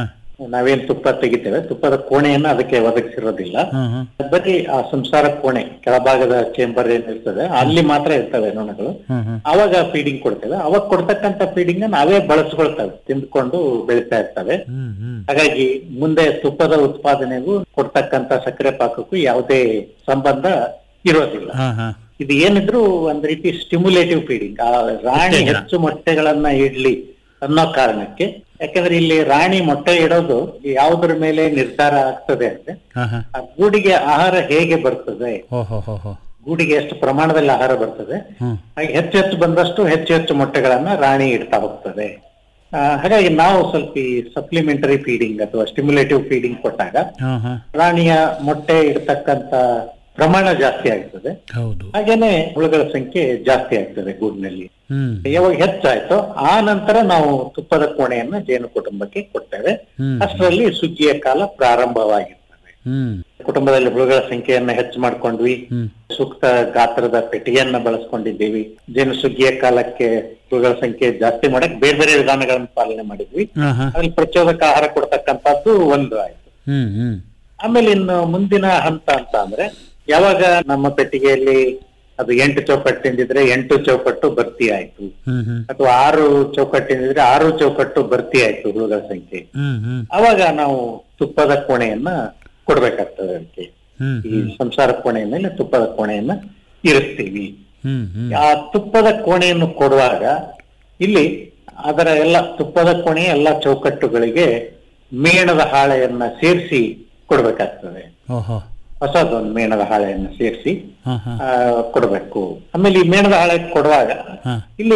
ನಾವೇನ್ ತುಪ್ಪ ತೆಗಿತೇವೆ ತುಪ್ಪದ ಕೋಣೆಯನ್ನ ಅದಕ್ಕೆ ಒದಗಿಸಿರೋದಿಲ್ಲ ಹ್ಮ್ ಹ್ಮ್ ಬರೀ ಆ ಸಂಸಾರ ಕೋಣೆ ಕೆಳಭಾಗದ ಚೇಂಬರ್ ಏನಿರ್ತದೆ ಅಲ್ಲಿ ಮಾತ್ರ ಇರ್ತವೆ ನೊಣಗಳು ಹ್ಮ್ ಹ್ಮ್ ಅವಾಗ ಫೀಡಿಂಗ್ ಕೊಡ್ತೇವೆ ಅವಾಗ ಕೊಡ್ತಕ್ಕಂತ ಫೀಡಿಂಗ್ ನಾವೇ ಬಳಸ್ಕೊಳ್ತೇವೆ ತಿಂದ್ಕೊಂಡು ಬೆಳಿತಾ ಇರ್ತವೆ ಹ್ಮ್ ಹ್ಮ್ ಹಾಗಾಗಿ ಮುಂದೆ ತುಪ್ಪದ ಉತ್ಪಾದನೆಗೂ ಕೊಡ್ತಕ್ಕಂತ ಸಕ್ಕರೆ ಪಾಕಕ್ಕೂ ಯಾವುದೇ ಸಂಬಂಧ ಇರೋದಿಲ್ಲ ಹಾ ಹಾ ಇದು ಏನಿದ್ರು ಒಂದ್ ರೀತಿ ಸ್ಟಿಮ್ಯುಲೇಟಿವ್ ಫೀಡಿಂಗ್ ಆ ರಾಣಿ ಉತ್ತೇಜನ. ಹೆಚ್ಚು ಮೊಟ್ಟೆಗಳನ್ನ ಇಡ್ಲಿ ಅನ್ನೋ ಕಾರಣಕ್ಕೆ ಯಾಕಂದ್ರೆ ಇಲ್ಲಿ ರಾಣಿ ಮೊಟ್ಟೆ ಇಡೋದು ಯಾವುದ್ರ ಮೇಲೆ ನಿರ್ಧಾರ ಆಗ್ತದೆ ಅಂದ್ರೆ ಹಾ ಹಾ ಆ ಗೂಡಿಗೆ ಆಹಾರ ಹೇಗೆ ಬರ್ತದೆ ಓ ಹೋ ಹೋ ಹೋ ಗೂಡಿಗೆ ಎಷ್ಟು ಪ್ರಮಾಣದಲ್ಲಿ ಆಹಾರ ಬರ್ತದೆ ಹ್ಮ್ ಹಾಗೆ ಹೆಚ್ಚು ಹೆಚ್ಚು ಬಂದಷ್ಟು ಹೆಚ್ಚು ಹೆಚ್ಚು ಮೊಟ್ಟೆಗಳನ್ನ ರಾಣಿ ಇಡ್ತಾ ಹೋಗ್ತದೆ ಆ, ಹಾಗಾಗಿ ನಾವು ಸ್ವಲ್ಪ ಈ ಸಪ್ಲಿಮೆಂಟರಿ ಫೀಡಿಂಗ್ ಅಥವಾ ಸ್ಟಿಮ್ಯುಲೇಟಿವ್ ಫೀಡಿಂಗ್ ಕೊಟ್ಟಾಗ ಹಾ ಹಾ ರಾಣಿಯ ಮೊಟ್ಟೆ ಇಡ್ತಕ್ಕಂತ ಪ್ರಮಾಣ ಜಾಸ್ತಿ ಆಗ್ತದೆ ಹೌದು ಹಾಗೇನೆ ಹುಳುಗಳ ಸಂಖ್ಯೆ ಜಾಸ್ತಿ ಆಗ್ತದೆ ಗೂಡಿನಲ್ಲಿ ಹ್ಮ್ ಯಾವಾಗ ಹೆಚ್ಚಾಯ್ತೋ ಆ ನಂತರ ನಾವು ತುಪ್ಪದ ಕೋಣೆಯನ್ನ ಜೇನು ಕುಟುಂಬಕ್ಕೆ ಕೊಡ್ತೇವೆ ಹ್ಮ್. ಅಷ್ಟರಲ್ಲಿ ಸುಗ್ಗಿಯ ಕಾಲ ಪ್ರಾರಂಭವಾಗಿರ್ತದೆ ಹ್ಮ್ ಕುಟುಂಬದಲ್ಲಿ ಹುಳುಗಳ ಸಂಖ್ಯೆಯನ್ನ ಹೆಚ್ಚು ಮಾಡ್ಕೊಂಡ್ವಿ ಹ್ಮ್ ಸೂಕ್ತ ಗಾತ್ರದ ಪೆಟ್ಟಿಗೆಯನ್ನ ಬಳಸ್ಕೊಂಡಿದ್ದೀವಿ ಜೇನು ಸುಗ್ಗಿಯ ಕಾಲಕ್ಕೆ ಹುಳುಗಳ ಸಂಖ್ಯೆ ಜಾಸ್ತಿ ಮಾಡಕ್ ಬೇರೆ ಬೇರೆ ವಿಧಾನಗಳನ್ನ ಪಾಲನೆ ಮಾಡಿದ್ವಿ ಹಾ ಹಾ ಅದ್ರಲ್ಲಿ ಪ್ರಚೋದಕ ಆಹಾರ ಕೊಡ್ತಕ್ಕಂಥದ್ದು ಒಂದು ಆಯ್ತು ಹ್ಮ್ ಹ್ಮ್ ಆಮೇಲೆ ಇನ್ನು ಮುಂದಿನ ಹಂತ ಅಂತ ಅಂದ್ರೆ ಯಾವಾಗ ನಮ್ಮ ಪೆಟ್ಟಿಗೆಯಲ್ಲಿ ಅದು ಎಂಟು ಚೌಕಟ್ಟು ತಿಂದಿದ್ರೆ ಎಂಟು ಚೌಕಟ್ಟು ಭರ್ತಿ ಆಯ್ತು ಹ್ಮ್ ಹ್ಮ್ ಅಥವಾ ಆರು ಚೌಕಟ್ಟು ತಿಂದಿದ್ರೆ ಆರು ಚೌಕಟ್ಟು ಭರ್ತಿ ಆಯ್ತು ಹುಳುಗಳ ಸಂಖ್ಯೆ ಹ್ಮ್ ಹ್ಮ್ ಅವಾಗ ನಾವು ತುಪ್ಪದ ಕೋಣೆಯನ್ನ ಕೊಡ್ಬೇಕಾಗ್ತದೆ ಅದಕ್ಕೆ ಹ್ಮ್ ಈ ಸಂಸಾರ ಕೋಣೆಯ ಮೇಲೆ ತುಪ್ಪದ ಕೋಣೆಯನ್ನ ಇರಿಸ್ತೀವಿ ಹ್ಮ್ ಹ್ಮ್ ಆ ತುಪ್ಪದ ಕೋಣೆಯನ್ನು ಕೊಡುವಾಗ ಇಲ್ಲಿ ಅದರ ಎಲ್ಲ ತುಪ್ಪದ ಕೋಣೆಯ ಎಲ್ಲ ಚೌಕಟ್ಟುಗಳಿಗೆ ಮೇಣದ ಹಾಳೆಯನ್ನ ಸೇರಿಸಿ ಕೊಡ್ಬೇಕಾಗ್ತದೆ ಓಹೋ ಹೊಸದೊಂದು ಮೇಣದ ಹಾಳೆಯನ್ನ ಸೇರಿಸಿ ಹಾ ಹಾ ಕೊಡಬೇಕು ಆಮೇಲೆ ಈ ಮೇಣದ ಹಾಳೆ ಕೊಡುವಾಗ ಹಾ ಇಲ್ಲಿ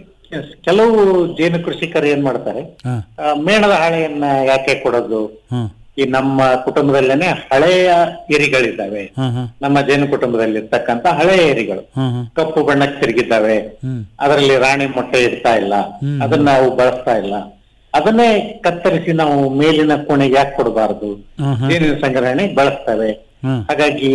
ಕೆಲವು ಜೇನು ಕೃಷಿಕರು ಏನ್ ಮಾಡ್ತಾರೆ ಹಾ ಆ, ಮೇಣದ ಹಾಳೆಯನ್ನ ಯಾಕೆ ಕೊಡೋದು ಹ್ಮ್ ಈ ನಮ್ಮ ಕುಟುಂಬದಲ್ಲೇನೆ ಹಳೆಯ ಎರಿಗಳಿದ್ದಾವೆ ಹಾ ಹಾ ನಮ್ಮ ಜೇನು ಕುಟುಂಬದಲ್ಲಿ ಇರ್ತಕ್ಕಂತ ಹಳೆಯ ಎರಿಗಳು ಹ್ಮ್ ಹ್ಮ್ ಕಪ್ಪು ಬಣ್ಣಕ್ಕೆ ತಿರುಗಿದ್ದಾವೆ ಹ್ಮ್ ಅದರಲ್ಲಿ ರಾಣಿ ಮೊಟ್ಟೆ ಇಡ್ತಾ ಇಲ್ಲ ಹ್ಮ್. ಅದನ್ನ ನಾವು ಬಳಸ್ತಾ ಇಲ್ಲ ಅದನ್ನೇ ಕತ್ತರಿಸಿ ನಾವು ಮೇಲಿನ ಕೋಣೆಗೆ ಯಾಕೆ ಕೊಡಬಾರದು ಹ್ಮ್ ಹ್ಮ್ ಜೇನಿನ ಸಂಗ್ರಹಣೆ ಬಳಸ್ತೇವೆ ಹ್ಮ್ ಹಾಗಾಗಿ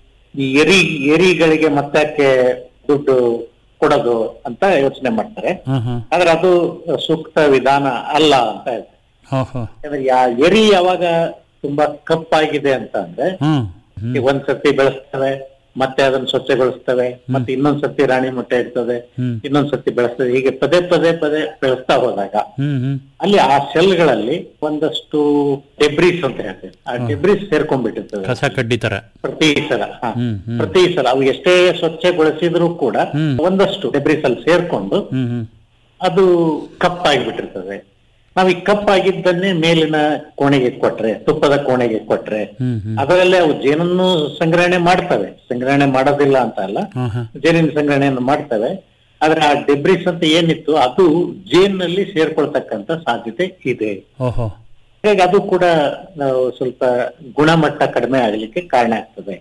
ಈ ಎರಿ ಎರಿಗಳಿಗೆ ಮತ್ತೆ ದುಡ್ಡು ಕೊಡೋದು ಅಂತ ಯೋಚನೆ ಮಾಡ್ತಾರೆ ಹ್ಮ್ ಹ್ಮ್ ಆದ್ರೆ ಅದು ಸೂಕ್ತ ವಿಧಾನ ಅಲ್ಲ ಅಂತ ಹೇಳ್ತಾರೆ ಓಹೋ ಯಾಕಂದ್ರೆ ಯಾ- ಎರಿ ಯಾವಾಗ ತುಂಬಾ ಕಪ್ಪಾಗಿದೆ ಅಂತ ಅಂದ್ರೆ ಹ್ಮ್ ಹ್ಮ್ ಈಗ ಒಂದ್ ಸರ್ತಿ ಬೆಳೆಸ್ತವೆ ಮತ್ತೆ ಅದನ್ನ ಸ್ವಚ್ಛಗೊಳಿಸ್ತವೆ ಮತ್ತೆ ಇನ್ನೊಂದ್ ಸರ್ತಿ ರಾಣಿ ಮೊಟ್ಟೆ ಇಡ್ತದೆ ಹ್ಮ್ ಇನ್ನೊಂದ್ ಸರ್ತಿ ಬೆಳೆಸ್ತದೆ ಹೀಗೆ ಪದೇ ಪದೇ ಪದೇ ಬೆಳೆಸ್ತಾ ಹೋದಾಗ ಹ್ಮ್ ಹ್ಮ್ ಅಲ್ಲಿ ಆ ಸೆಲ್ಗಳಲ್ಲಿ ಒಂದಷ್ಟು ಡೆಬ್ರೀಸ್ ಅಂತ ಹೇಳ್ತೇವೆ ಆ ಡೆಬ್ರೀಸ್ ಸೇರ್ಕೊಂಡ್ಬಿಟ್ಟಿರ್ತದೆ ಕಸ ಕಡ್ಡಿ ತರ ಪ್ರತಿ ಸಲ ಹಾ. ಹ್ಮ್ ಹ್ಮ್ ಪ್ರತಿ ಸಲ ಅವು ಎಷ್ಟೇ ಸ್ವಚ್ಛಗೊಳಿಸಿದ್ರು ಕೂಡ ಹ್ಮ್. ಒಂದಷ್ಟು ಡೆಬ್ರೀಸ್ ಅಲ್ಲಿ ಸೇರ್ಕೊಂಡು ಹ್ಮ್ ಹ್ಮ್ ಅದು ಕಪ್ಪಾಗಿಬಿಟ್ಟಿರ್ತದೆ ನಾವ್ ಈ ಕಪ್ಪಾಗಿದ್ದನ್ನೇ ಮೇಲಿನ ಕೋಣೆಗೆ ಕೊಟ್ರೆ ತುಪ್ಪದ ಕೋಣೆಗೆ ಕೊಟ್ರೆ ಹ್ಮ್ ಹ್ಮ್ ಅದರಲ್ಲೇ ಅವು ಜೇನನ್ನು ಸಂಗ್ರಹಣೆ ಮಾಡ್ತವೆ ಸಂಗ್ರಹಣೆ ಮಾಡೋದಿಲ್ಲ ಅಂತ ಅಲ್ಲ ಹಾ ಹಾ ಜೇನಿನ ಸಂಗ್ರಹಣೆಯನ್ನು ಮಾಡ್ತವೆ ಆದ್ರೆ ಆ ಡೆಬ್ರಿಸ್ ಅಂತ ಏನಿತ್ತು ಅದು ಜೇನ್ನಲ್ಲಿ ಸೇರ್ಕೊಳ್ತಕ್ಕಂತ ಸಾಧ್ಯತೆ ಇದೆ ಓಹೋ ಹಾಗಾಗಿ ಅದು ಕೂಡ ನಾವು ಸ್ವಲ್ಪ ಗುಣಮಟ್ಟ ಕಡಿಮೆ ಆಗಲಿಕ್ಕೆ ಕಾರಣ ಆಗ್ತದೆ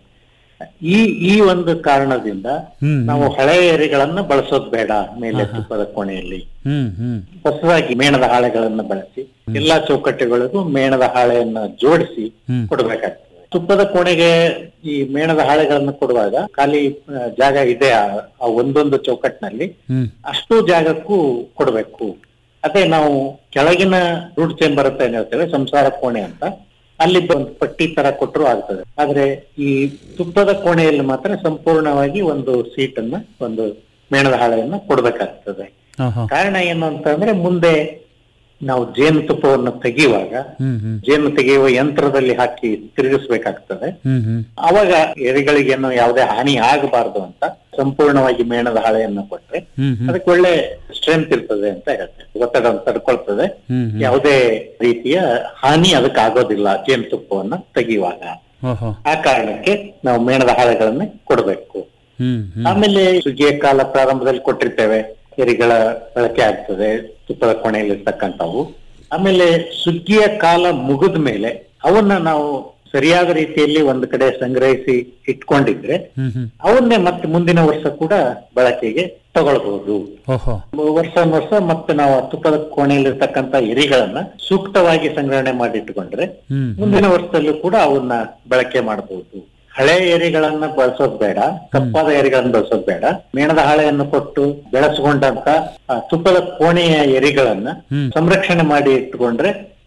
ಈ ಈ ಒಂದು ಕಾರಣದಿಂದ ಹ್ಮ್ ನಾವು ಹಳೆ ಎರೆಗಳನ್ನ ಬಳಸೋದು ಬೇಡ ಮೇಲೆ ತುಪ್ಪದ ಕೋಣೆಯಲ್ಲಿ ಹ್ಮ್ ಹ್ಮ್ ಹೊಸದಾಗಿ ಮೇಣದ ಹಾಳೆಗಳನ್ನ ಬಳಸಿ ಎಲ್ಲಾ ಚೌಕಟ್ಟುಗಳಿಗೂ ಮೇಣದ ಹಾಳೆಯನ್ನ ಜೋಡಿಸಿ ಹ್ಮ್. ಕೊಡ್ಬೇಕಾಗ್ತದೆ ತುಪ್ಪದ ಕೋಣೆಗೆ ಈ ಮೇಣದ ಹಾಳೆಗಳನ್ನ ಕೊಡುವಾಗ ಖಾಲಿ ಆ, ಜಾಗ ಇದೆ ಆ ಆ ಒಂದೊಂದು ಚೌಕಟ್ಟಿನಲ್ಲಿ ಹ್ಮ್ ಅಷ್ಟು ಜಾಗಕ್ಕೂ ಕೊಡ್ಬೇಕು ಅದೇ ನಾವು ಕೆಳಗಿನ ರೂಟ್ ಚೇಂಬರ್ ಅಂತ ಏನ್ ಹೇಳ್ತೇವೆ ಸಂಸಾರ ಕೋಣೆ ಅಂತ ಅಲ್ಲಿ ಒಂದು ಪಟ್ಟಿ ತರ ಕೊಟ್ಟರು ಆಗ್ತದೆ ಆದ್ರೆ ಈ ತುಪ್ಪದ ಕೋಣೆಯಲ್ಲಿ ಮಾತ್ರ ಸಂಪೂರ್ಣವಾಗಿ ಒಂದು ಸೀಟನ್ನ ಒಂದು ಮೇಣದ ಹಾಳೆಯನ್ನ ಕೊಡ್ಬೇಕಾಗ್ತದೆ ಓಹೋ ಕಾರಣ ಏನು ಅಂತಂದ್ರೆ ಮುಂದೆ ನಾವು ಜೇನುತುಪ್ಪವನ್ನು ತೆಗೆಯುವಾಗ ಹ್ಮ್ ಹ್ಮ್ ಜೇನು ತೆಗೆಯುವ ಯಂತ್ರದಲ್ಲಿ ಹಾಕಿ ತಿರುಗಿಸ್ಬೇಕಾಗ್ತದೆ ಹ್ಮ್ ಹ್ಮ್ ಅವಾಗ ಎರೆಗಳಿಗೇನು ಯಾವುದೇ ಹಾನಿ ಆಗಬಾರದು ಅಂತ ಸಂಪೂರ್ಣವಾಗಿ ಮೇಣದ ಹಾಳೆಯನ್ನು ಕೊಟ್ರೆ ಹ್ಮ್ ಹ್ಮ್ ಅದಕ್ಕೆ ಒಳ್ಳೆ ಸ್ಟ್ರೆಂತ್ ಇರ್ತದೆ ಅಂತ ಹೇಳ್ತೇವೆ ಒತ್ತಡ ತಡ್ಕೊಳ್ತದೆ ಹ್ಮ್ ಹ್ಮ್ ಯಾವುದೇ ರೀತಿಯ ಹಾನಿ ಅದಕ್ಕೆ ಆಗೋದಿಲ್ಲ ಜೇನುತುಪ್ಪವನ್ನ ತೆಗೆಯುವಾಗ ಓಹೋ ಆ ಕಾರಣಕ್ಕೆ ನಾವು ಮೇಣದ ಹಾಳೆಗಳನ್ನೇ ಕೊಡಬೇಕು ಹ್ಮ್ ಹ್ಮ್ ಆಮೇಲೆ ಸುಗ್ಗಿಯ ಕಾಲ ಪ್ರಾರಂಭದಲ್ಲಿ ಕೊಟ್ಟಿರ್ತೇವೆ ಎರಿಗಳ ಬಳಕೆ ಆಗ್ತದೆ ತುಪ್ಪದ ಕೊನೆಯಲ್ಲಿ ಇರ್ತಕ್ಕಂಥವು ಆಮೇಲೆ ಸುಗ್ಗಿಯ ಕಾಲ ಮುಗಿದ ಮೇಲೆ ಅವನ್ನ ನಾವು ಸರಿಯಾದ ರೀತಿಯಲ್ಲಿ ಒಂದು ಕಡೆ ಸಂಗ್ರಹಿಸಿ ಇಟ್ಕೊಂಡಿದ್ರೆ ಹ್ಮ್ ಹ್ಮ್ ಅವನ್ನೇ ಮತ್ತೆ ಮುಂದಿನ ವರ್ಷ ಕೂಡ ಬಳಕೆಗೆ ತಗೊಳ್ಬಹುದು ಓಹೋ ವರ್ಷ ವರ್ಷ ಮತ್ತೆ ನಾವು ಆ ತುಪ್ಪದ ಕೋಣೆಯಲ್ಲಿರ್ತಕ್ಕಂಥ ಎರಿಗಳನ್ನ ಸೂಕ್ತವಾಗಿ ಸಂಗ್ರಹಣೆ ಮಾಡಿಟ್ಟುಕೊಂಡ್ರೆ ಹ್ಮ್ ಮುಂದಿನ ವರ್ಷದಲ್ಲೂ ಕೂಡ ಅವನ್ನ ಬಳಕೆ ಮಾಡಬಹುದು ಹಳೆ ಎರಿಗಳನ್ನ ಬಳಸೋದ್ ಬೇಡ ಕಪ್ಪಾದ ಎರಿಗಳನ್ನ ಬಳಸೋದ್ ಬೇಡ ಮೇಣದ ಹಾಳೆಯನ್ನು ಕೊಟ್ಟು ಬೆಳೆಸ್ಕೊಂಡಂತ ಆ ತುಪ್ಪದ ಕೋಣೆಯ ಎರಿಗಳನ್ನ ಹ್ಮ್. ಸಂರಕ್ಷಣೆ ಮಾಡಿ ಇಟ್ಟುಕೊಂಡ್ರೆ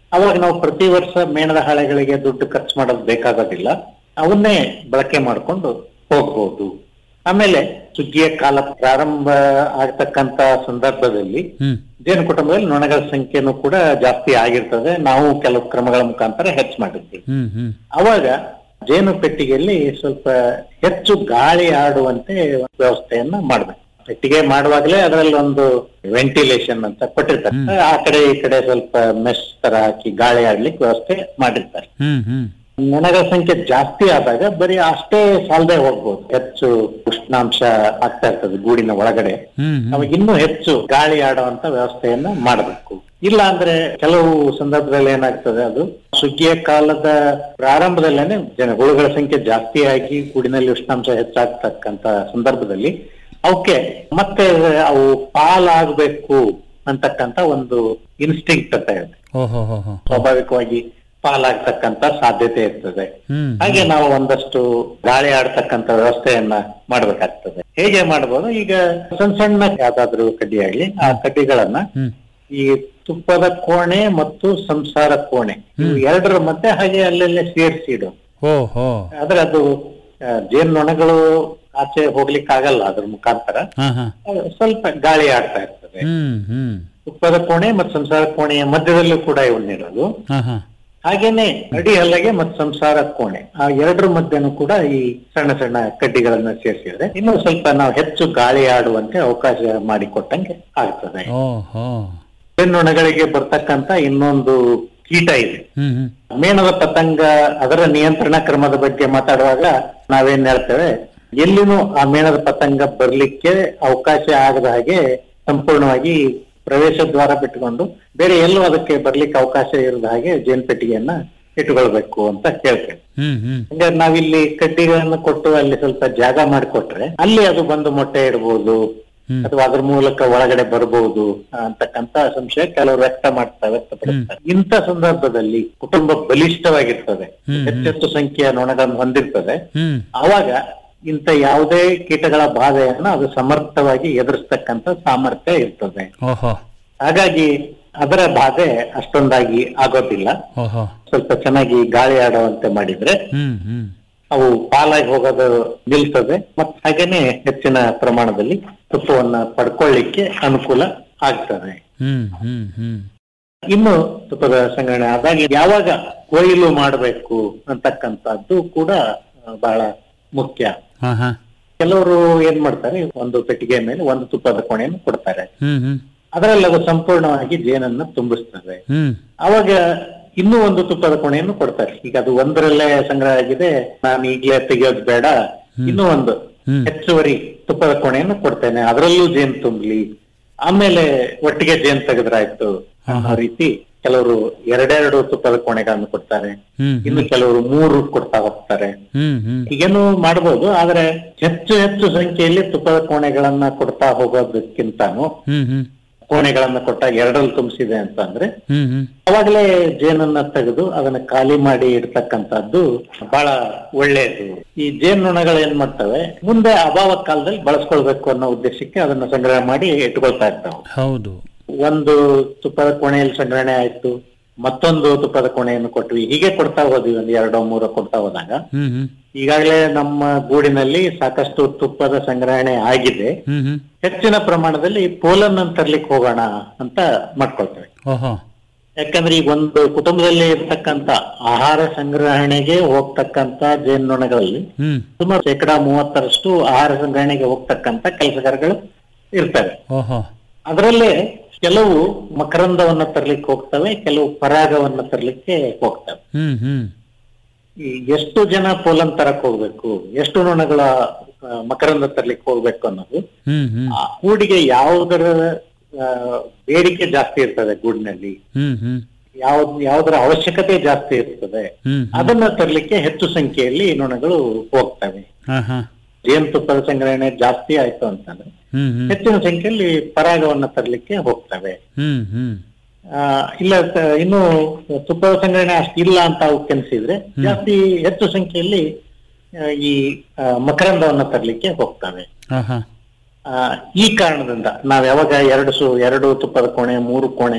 ಅವಾಗ ನಾವು ಪ್ರತಿ ವರ್ಷ ಮೇಣದ ಹಾಳೆಗಳಿಗೆ ದುಡ್ಡು ಖರ್ಚು ಮಾಡೋದು ಬೇಕಾಗೋದಿಲ್ಲ ಅವನ್ನೇ ಬಳಕೆ ಮಾಡಿಕೊಂಡು ಹೋಗ್ಬೋದು ಆಮೇಲೆ ಸುಗ್ಗಿಯ ಕಾಲ ಪ್ರಾರಂಭ ಆಗ್ತಕ್ಕಂತ ಸಂದರ್ಭದಲ್ಲಿ ಹ್ಮ್ ಜೇನು ಕುಟುಂಬದಲ್ಲಿ ನೊಣಗಳ ಸಂಖ್ಯೆನೂ ಕೂಡ ಜಾಸ್ತಿ ಆಗಿರ್ತದೆ ನಾವು ಕೆಲವು ಕ್ರಮಗಳ ಮುಖಾಂತರ ಹೆಚ್ಚು ಮಾಡಿರ್ತೀವಿ ಹ್ಮ್ ಹ್ಮ್ ಅವಾಗ ಜೇನು ಪೆಟ್ಟಿಗೆಯಲ್ಲಿ ಸ್ವಲ್ಪ ಹೆಚ್ಚು ಗಾಳಿ ಆಡುವಂತೆ ವ್ಯವಸ್ಥೆಯನ್ನ ಮಾಡ್ಬೇಕು ಪೆಟ್ಟಿಗೆ ಮಾಡುವಾಗಲೇ ಅದರಲ್ಲಿ ಒಂದು ವೆಂಟಿಲೇಷನ್ ಅಂತ ಕೊಟ್ಟಿರ್ತಾರೆ ಆ ಕಡೆ ಈ ಕಡೆ ಸ್ವಲ್ಪ ಮೆಶ್ ತರ ಹಾಕಿ ಗಾಳಿ ಆಡ್ಲಿಕ್ಕೆ ವ್ಯವಸ್ಥೆ ಮಾಡಿರ್ತಾರೆ ಹ್ಮ್ ಹ್ಮ್ ನೊಣಗಳ ಸಂಖ್ಯೆ ಜಾಸ್ತಿ ಆದಾಗ ಬರೀ ಅಷ್ಟೇ ಸಾಲದೆ ಹೋಗ್ಬೋದು ಹೆಚ್ಚು ಉಷ್ಣಾಂಶ ಆಗ್ತಾ ಇರ್ತದೆ ಗೂಡಿನ ಒಳಗಡೆ ಹ್ಮ್ ಹ್ಮ್ ಅವಾಗ ಇನ್ನೂ ಹೆಚ್ಚು ಗಾಳಿ ಆಡುವಂತ ವ್ಯವಸ್ಥೆಯನ್ನ ಮಾಡಬೇಕು ಇಲ್ಲ ಅಂದ್ರೆ ಕೆಲವು ಸಂದರ್ಭದಲ್ಲಿ ಏನಾಗ್ತದೆ ಅದು ಸುಗ್ಗಿಯ ಕಾಲದ ಪ್ರಾರಂಭದಲ್ಲೇನೆ ಜನ ಹುಳುಗಳ ಸಂಖ್ಯೆ ಜಾಸ್ತಿ ಆಗಿ ಗೂಡಿನಲ್ಲಿ ಉಷ್ಣಾಂಶ ಹೆಚ್ಚಾಗ್ತಕ್ಕಂತ ಸಂದರ್ಭದಲ್ಲಿ ಅವಕ್ಕೆ ಮತ್ತೆ ಅವು ಪಾಲಾಗಬೇಕು ಅಂತಕ್ಕಂತ ಒಂದು ಇನ್ಸ್ಟಿಂಕ್ಟ್ ಅಂತ ಇರುತ್ತೆ ಓಹೋ ಹೋ ಹೋ ಸ್ವಾಭಾವಿಕವಾಗಿ ಪಾಲಾಗ್ತಕ್ಕಂತ ಸಾಧ್ಯತೆ ಇರ್ತದೆ ಹ್ಮ್ ಹಾಗೆ ನಾವು ಒಂದಷ್ಟು ಗಾಳಿ ಆಡ್ತಕ್ಕಂತ ವ್ಯವಸ್ಥೆಯನ್ನ ಮಾಡ್ಬೇಕಾಗ್ತದೆ ಹೇಗೆ ಮಾಡ್ಬೋದು ಈಗ ಸಣ್ಣ ಸಣ್ಣ ಯಾವ್ದಾದ್ರು ಕಡ್ಡಿ ಆಗ್ಲಿ ಆ ಕಡ್ಡಿಗಳನ್ನ ಹ್ಮ್ ಈ ತುಪ್ಪದ ಕೋಣೆ ಮತ್ತು ಸಂಸಾರ ಕೋಣೆ ಇವು ಎರಡರ ಮಧ್ಯೆ ಹಾಗೆ ಅಲ್ಲಲ್ಲೇ ಸೇರಿಸಿಡು ಓ ಹೋ ಆದ್ರೆ ಅದು ಆ, ಜೇನ್ನೊಣಗಳು ಆಚೆ ಹೋಗ್ಲಿಕ್ಕೆ ಆಗಲ್ಲ ಅದ್ರ ಮುಖಾಂತರ ಹಾ ಹಾ ಅದು ಸ್ವಲ್ಪ ಗಾಳಿ ಆಡ್ತಾ ಇರ್ತದೆ ಹ್ಮ್ ಹ್ಮ್ ತುಪ್ಪದ ಕೋಣೆ ಮತ್ತು ಸಂಸಾರ ಕೋಣೆಯ ಮಧ್ಯದಲ್ಲೂ ಕೂಡ ಇವನ್ನಿಡೋದು ಹಾ ಹಾ ಹಾಗೇನೆ ಅಡಿ ಹಲ್ಲಗೆ ಮತ್ತು ಸಂಸಾರ ಕೋಣೆ ಆ ಎರಡರ ಮಧ್ಯನೂ ಕೂಡ ಈ ಸಣ್ಣ ಸಣ್ಣ ಕಡ್ಡಿಗಳನ್ನ ಸೇರಿಸಿದ್ರೆ ಇನ್ನು ಸ್ವಲ್ಪ ನಾವು ಹೆಚ್ಚು ಗಾಳಿ ಆಡುವಂತೆ ಅವಕಾಶ ಮಾಡಿಕೊಟ್ಟಂಗೆ ಆಗ್ತದೆ ಓ ಹೋ ಹೆಣ್ಣೊಣಗಳಿಗೆ ಬರ್ತಕ್ಕಂತ ಇನ್ನೊಂದು ಕೀಟ ಇದೆ ಹ್ಮ್ ಹ್ಮ್ ಮೇಣದ ಪತಂಗ ಅದರ ನಿಯಂತ್ರಣ ಕ್ರಮದ ಬಗ್ಗೆ ಮಾತಾಡುವಾಗ ನಾವೇನ್ ಹೇಳ್ತೇವೆ ಎಲ್ಲಿನೂ ಆ ಮೇಣದ ಪತಂಗ ಬರ್ಲಿಕ್ಕೆ ಅವಕಾಶ ಆಗದ ಹಾಗೆ ಸಂಪೂರ್ಣವಾಗಿ ಪ್ರವೇಶ ದ್ವಾರ ಬಿಟ್ಟುಕೊಂಡು ಬೇರೆ ಎಲ್ಲೂ ಅದಕ್ಕೆ ಬರ್ಲಿಕ್ಕೆ ಅವಕಾಶ ಇರದ ಹಾಗೆ ಜೇನ್ ಪೆಟ್ಟಿಗೆಯನ್ನ ಇಟ್ಟುಕೊಳ್ಬೇಕು ಅಂತ ಕೇಳ್ತೇವೆ ಹ್ಮ್ ಹ್ಮ್ ಹಂಗಾರೆ ನಾವಿಲ್ಲಿ ಕಡ್ಡಿಗಳನ್ನು ಕೊಟ್ಟು ಅಲ್ಲಿ ಸ್ವಲ್ಪ ಜಾಗ ಮಾಡಿಕೊಟ್ರೆ ಅಲ್ಲಿ ಅದು ಬಂದು ಮೊಟ್ಟೆ ಇಡ್ಬೋದು ಹ್ಮ್. ಅಥವಾ ಅದ್ರ ಮೂಲಕ ಒಳಗಡೆ ಬರಬಹುದು ಅಂತಕ್ಕಂತ ಸಂಶಯ ಕೆಲವರು ವ್ಯಕ್ತ ಮಾಡ್ತಾರೆ ವ್ಯಕ್ತಪಡಿಸ್ತಾರೆ ಇಂಥ ಸಂದರ್ಭದಲ್ಲಿ ಕುಟುಂಬ ಬಲಿಷ್ಠವಾಗಿರ್ತದೆ ಹ್ಮ್. ಹೆಚ್ಚೆಚ್ಚು ಸಂಖ್ಯೆಯ ನೊಣಗಳನ್ನು ಹೊಂದಿರ್ತದೆ ಹ್ಮ್ ಆವಾಗ ಇಂಥ ಯಾವುದೇ ಕೀಟಗಳ ಬಾಧೆಯನ್ನ ಅದು ಸಮರ್ಥವಾಗಿ ಎದುರಿಸ್ತಕ್ಕಂತ ಸಾಮರ್ಥ್ಯ ಇರ್ತದೆ ಓಹೋ ಹಾಗಾಗಿ ಅದರ ಬಾಧೆ ಅಷ್ಟೊಂದಾಗಿ ಆಗೋದಿಲ್ಲ ಓಹೋ ಸ್ವಲ್ಪ ಚೆನ್ನಾಗಿ ಗಾಳಿ ಆಡುವಂತೆ ಮಾಡಿದ್ರೆ ಹ್ಮ್ ಹ್ಮ್ ಅವು ಪಾಲಾಗಿ ಹೋಗೋದು ನಿಲ್ತದೆ ಮತ್ತೆ ಹಾಗೇನೆ ಹೆಚ್ಚಿನ ಪ್ರಮಾಣದಲ್ಲಿ ತುಪ್ಪವನ್ನ ಪಡ್ಕೊಳ್ಳಿಕ್ಕೆ ಅನುಕೂಲ ಆಗ್ತದೆ ಹ್ಮ್ ಹ್ಮ್ ಹ್ಮ್ ಇನ್ನು ತುಪ್ಪದ ಸಂಗ್ರಹಣೆ ಆದಾಗ ಯಾವಾಗ ಕೊಯ್ಲು ಮಾಡಬೇಕು ಅಂತಕ್ಕಂಥದ್ದು ಕೂಡ ಆ, ಬಹಳ ಮುಖ್ಯ ಹಾ ಹಾ ಕೆಲವರು ಏನ್ ಮಾಡ್ತಾರೆ ಒಂದು ಪೆಟ್ಟಿಗೆ ಮೇಲೆ ಒಂದು ತುಪ್ಪದ ಕೋಣೆಯನ್ನು ಕೊಡ್ತಾರೆ ಹ್ಮ್ ಹ್ಮ್ ಅದರಲ್ಲಿ ಅದು ಸಂಪೂರ್ಣವಾಗಿ ಜೇನನ್ನ ತುಂಬಿಸ್ತದೆ ಹ್ಮ್ ಅವಾಗ ಇನ್ನೂ ಒಂದು ತುಪ್ಪದ ಕೋಣೆಯನ್ನು ಕೊಡ್ತಾರೆ ಈಗ ಅದು ಒಂದರಲ್ಲೇ ಸಂಗ್ರಹ ಆಗಿದೆ ನಾನು ಈಗಲೇ ತೆಗೆಯೋದು ಬೇಡ ಇನ್ನೂ ಒಂದು ಹ್ಮ್. ಹೆಚ್ಚುವರಿ ತುಪ್ಪದ ಕೋಣೆಯನ್ನು ಕೊಡ್ತೇನೆ ಅದರಲ್ಲೂ ಜೇನು ತುಂಬಲಿ ಆಮೇಲೆ ಒಟ್ಟಿಗೆ ಜೇನು ತೆಗೆದ್ರಾಯ್ತು ಅನ್ನೋ ರೀತಿ ಕೆಲವರು ಎರಡೆರಡು ತುಪ್ಪದ ಕೋಣೆಗಳನ್ನು ಕೊಡ್ತಾರೆ ಹ್ಮ್ ಇನ್ನು ಕೆಲವರು ಮೂರು ಕೊಡ್ತಾ ಹೋಗ್ತಾರೆ ಹ್ಮ್ ಹ್ಮ್ ಹೀಗೇನು ಮಾಡಬಹುದು ಆದ್ರೆ ಹೆಚ್ಚು ಹೆಚ್ಚು ಸಂಖ್ಯೆಯಲ್ಲಿ ತುಪ್ಪದ ಕೋಣೆಗಳನ್ನ ಕೊಡ್ತಾ ಹೋಗೋದಕ್ಕಿಂತಾನು ಹ್ಮ್ ಹ್ಮ್ ಕೋಣೆಗಳನ್ನ ಕೊಟ್ಟಾಗ ಎರಡರಲ್ಲಿ ತುಂಬಿಸಿದೆ ಅಂತ ಅಂದ್ರೆ ಹ್ಮ್ ಹ್ಮ್ ಅವಾಗಲೇ ಜೇನನ್ನ ತೆಗೆದು ಅದನ್ನ ಖಾಲಿ ಮಾಡಿ ಇಡ್ತಕ್ಕಂಥದ್ದು ಬಹಳ ಒಳ್ಳೆಯದು ಈ ಜೇನುನೊಣಗಳು ಏನ್ ಮಾಡ್ತವೆ ಮುಂದೆ ಅಭಾವ ಕಾಲದಲ್ಲಿ ಬಳಸ್ಕೊಳ್ಬೇಕು ಅನ್ನೋ ಉದ್ದೇಶಕ್ಕೆ ಅದನ್ನ ಸಂಗ್ರಹ ಮಾಡಿ ಇಟ್ಕೊಳ್ತಾ ಇರ್ತಾವೆ ಹೌದು ಒಂದು ತುಪ್ಪದ ಕೋಣೆಯಲ್ಲಿ ಸಂಗ್ರಹಣೆ ಆಯ್ತು ಮತ್ತೊಂದು ತುಪ್ಪದ ಕೋಣೆಯನ್ನು ಕೊಟ್ವಿ ಹೀಗೆ ಕೊಡ್ತಾ ಹೋದ್ವಿ ಒಂದು ಎರಡೋ ಮೂರೋ ಕೊಡ್ತಾ ಹೋದಾಗ ಹ್ಮ್ ಹ್ಮ್ ಈಗಾಗಲೇ ನಮ್ಮ ಗೂಡಿನಲ್ಲಿ ಸಾಕಷ್ಟು ತುಪ್ಪದ ಸಂಗ್ರಹಣೆ ಆಗಿದೆ ಹ್ಮ್ ಹ್ಮ್ ಹೆಚ್ಚಿನ ಪ್ರಮಾಣದಲ್ಲಿ ಪೋಲನ್ ತರ್ಲಿಕ್ಕೆ ಹೋಗೋಣ ಅಂತ ಮಾಡ್ಕೊಳ್ತೇವೆ ಓಹೋ ಯಾಕಂದ್ರೆ ಈಗ ಒಂದು ಕುಟುಂಬದಲ್ಲಿ ಇರ್ತಕ್ಕಂತ ಆಹಾರ ಸಂಗ್ರಹಣೆಗೆ ಹೋಗ್ತಕ್ಕಂತ ಜೇನುನೊಣಗಳಲ್ಲಿ ಹ್ಮ್ ಸುಮಾರು ಶೇಕಡಾ ಮೂವತ್ತರಷ್ಟು ಆಹಾರ ಸಂಗ್ರಹಣೆಗೆ ಹೋಗ್ತಕ್ಕಂತ ಕೆಲಸಗಾರಗಳು ಇರ್ತವೆ ಓಹೋ ಅದರಲ್ಲೇ ಕೆಲವು ಮಕರಂದವನ್ನ ತರ್ಲಿಕ್ಕೆ ಹೋಗ್ತವೆ ಕೆಲವು ಪರಾಗವನ್ನ ತರ್ಲಿಕ್ಕೆ ಹೋಗ್ತವೆ ಹ್ಮ್ ಹ್ಮ್ ಈ ಎಷ್ಟು ಜನ ಪೋಲನ್ ತರಕ್ ಹೋಗ್ಬೇಕು ಎಷ್ಟು ನೊಣಗಳ ಆ, ಮಕರಂದ ತರ್ಲಿಕ್ಕೆ ಹೋಗ್ಬೇಕು ಅನ್ನೋದು ಹ್ಮ್ ಹ್ಮ್ ಆ ಗೂಡಿಗೆ ಯಾವುದರ ಆ, ಬೇಡಿಕೆ ಜಾಸ್ತಿ ಇರ್ತದೆ ಗೂಡಿನಲ್ಲಿ ಹ್ಮ್ ಹ್ಮ್ ಯಾವ್ದ್ ಯಾವ್ದರ ಅವಶ್ಯಕತೆ ಜಾಸ್ತಿ ಇರ್ತದೆ ಹ್ಮ್ ಅದನ್ನ ತರ್ಲಿಕ್ಕೆ ಹೆಚ್ಚು ಸಂಖ್ಯೆಯಲ್ಲಿ ನೊಣಗಳು ಹೋಗ್ತವೆ ಹಾ ಹಾ ಜೇನುತುಪ್ಪದ ಸಂಗ್ರಹಣೆ ಜಾಸ್ತಿ ಆಯ್ತು ಅಂತಂದ್ರೆ ಹ್ಮ್ ಹ್ಮ್ ಹೆಚ್ಚಿನ ಸಂಖ್ಯೆಯಲ್ಲಿ ಪರಾಗವನ್ನ ತರ್ಲಿಕ್ಕೆ ಹೋಗ್ತವೆ ಹ್ಮ್ ಹ್ಮ್ ಆ, ಇಲ್ಲ ತ- ಇನ್ನು ತುಪ್ಪದ ಸಂಗ್ರಹಣೆ ಅಷ್ಟಿಲ್ಲ ಅಂತ ಅವಕ್ಕೆ ಅನ್ಸಿದ್ರೆ ಜಾಸ್ತಿ ಹೆಚ್ಚು ಸಂಖ್ಯೆಯಲ್ಲಿ ಆ, ಈ ಆ, ಮಕರಂದವನ್ನ ತರ್ಲಿಕ್ಕೆ ಹೋಗ್ತವೆ ಹಾ ಹಾ ಆ, ಈ ಕಾರಣದಿಂದ ನಾವ್ ಯಾವಾಗ ಎರಡು ಸು ಎರಡು ತುಪ್ಪದ ಕೋಣೆ ಮೂರು ಕೋಣೆ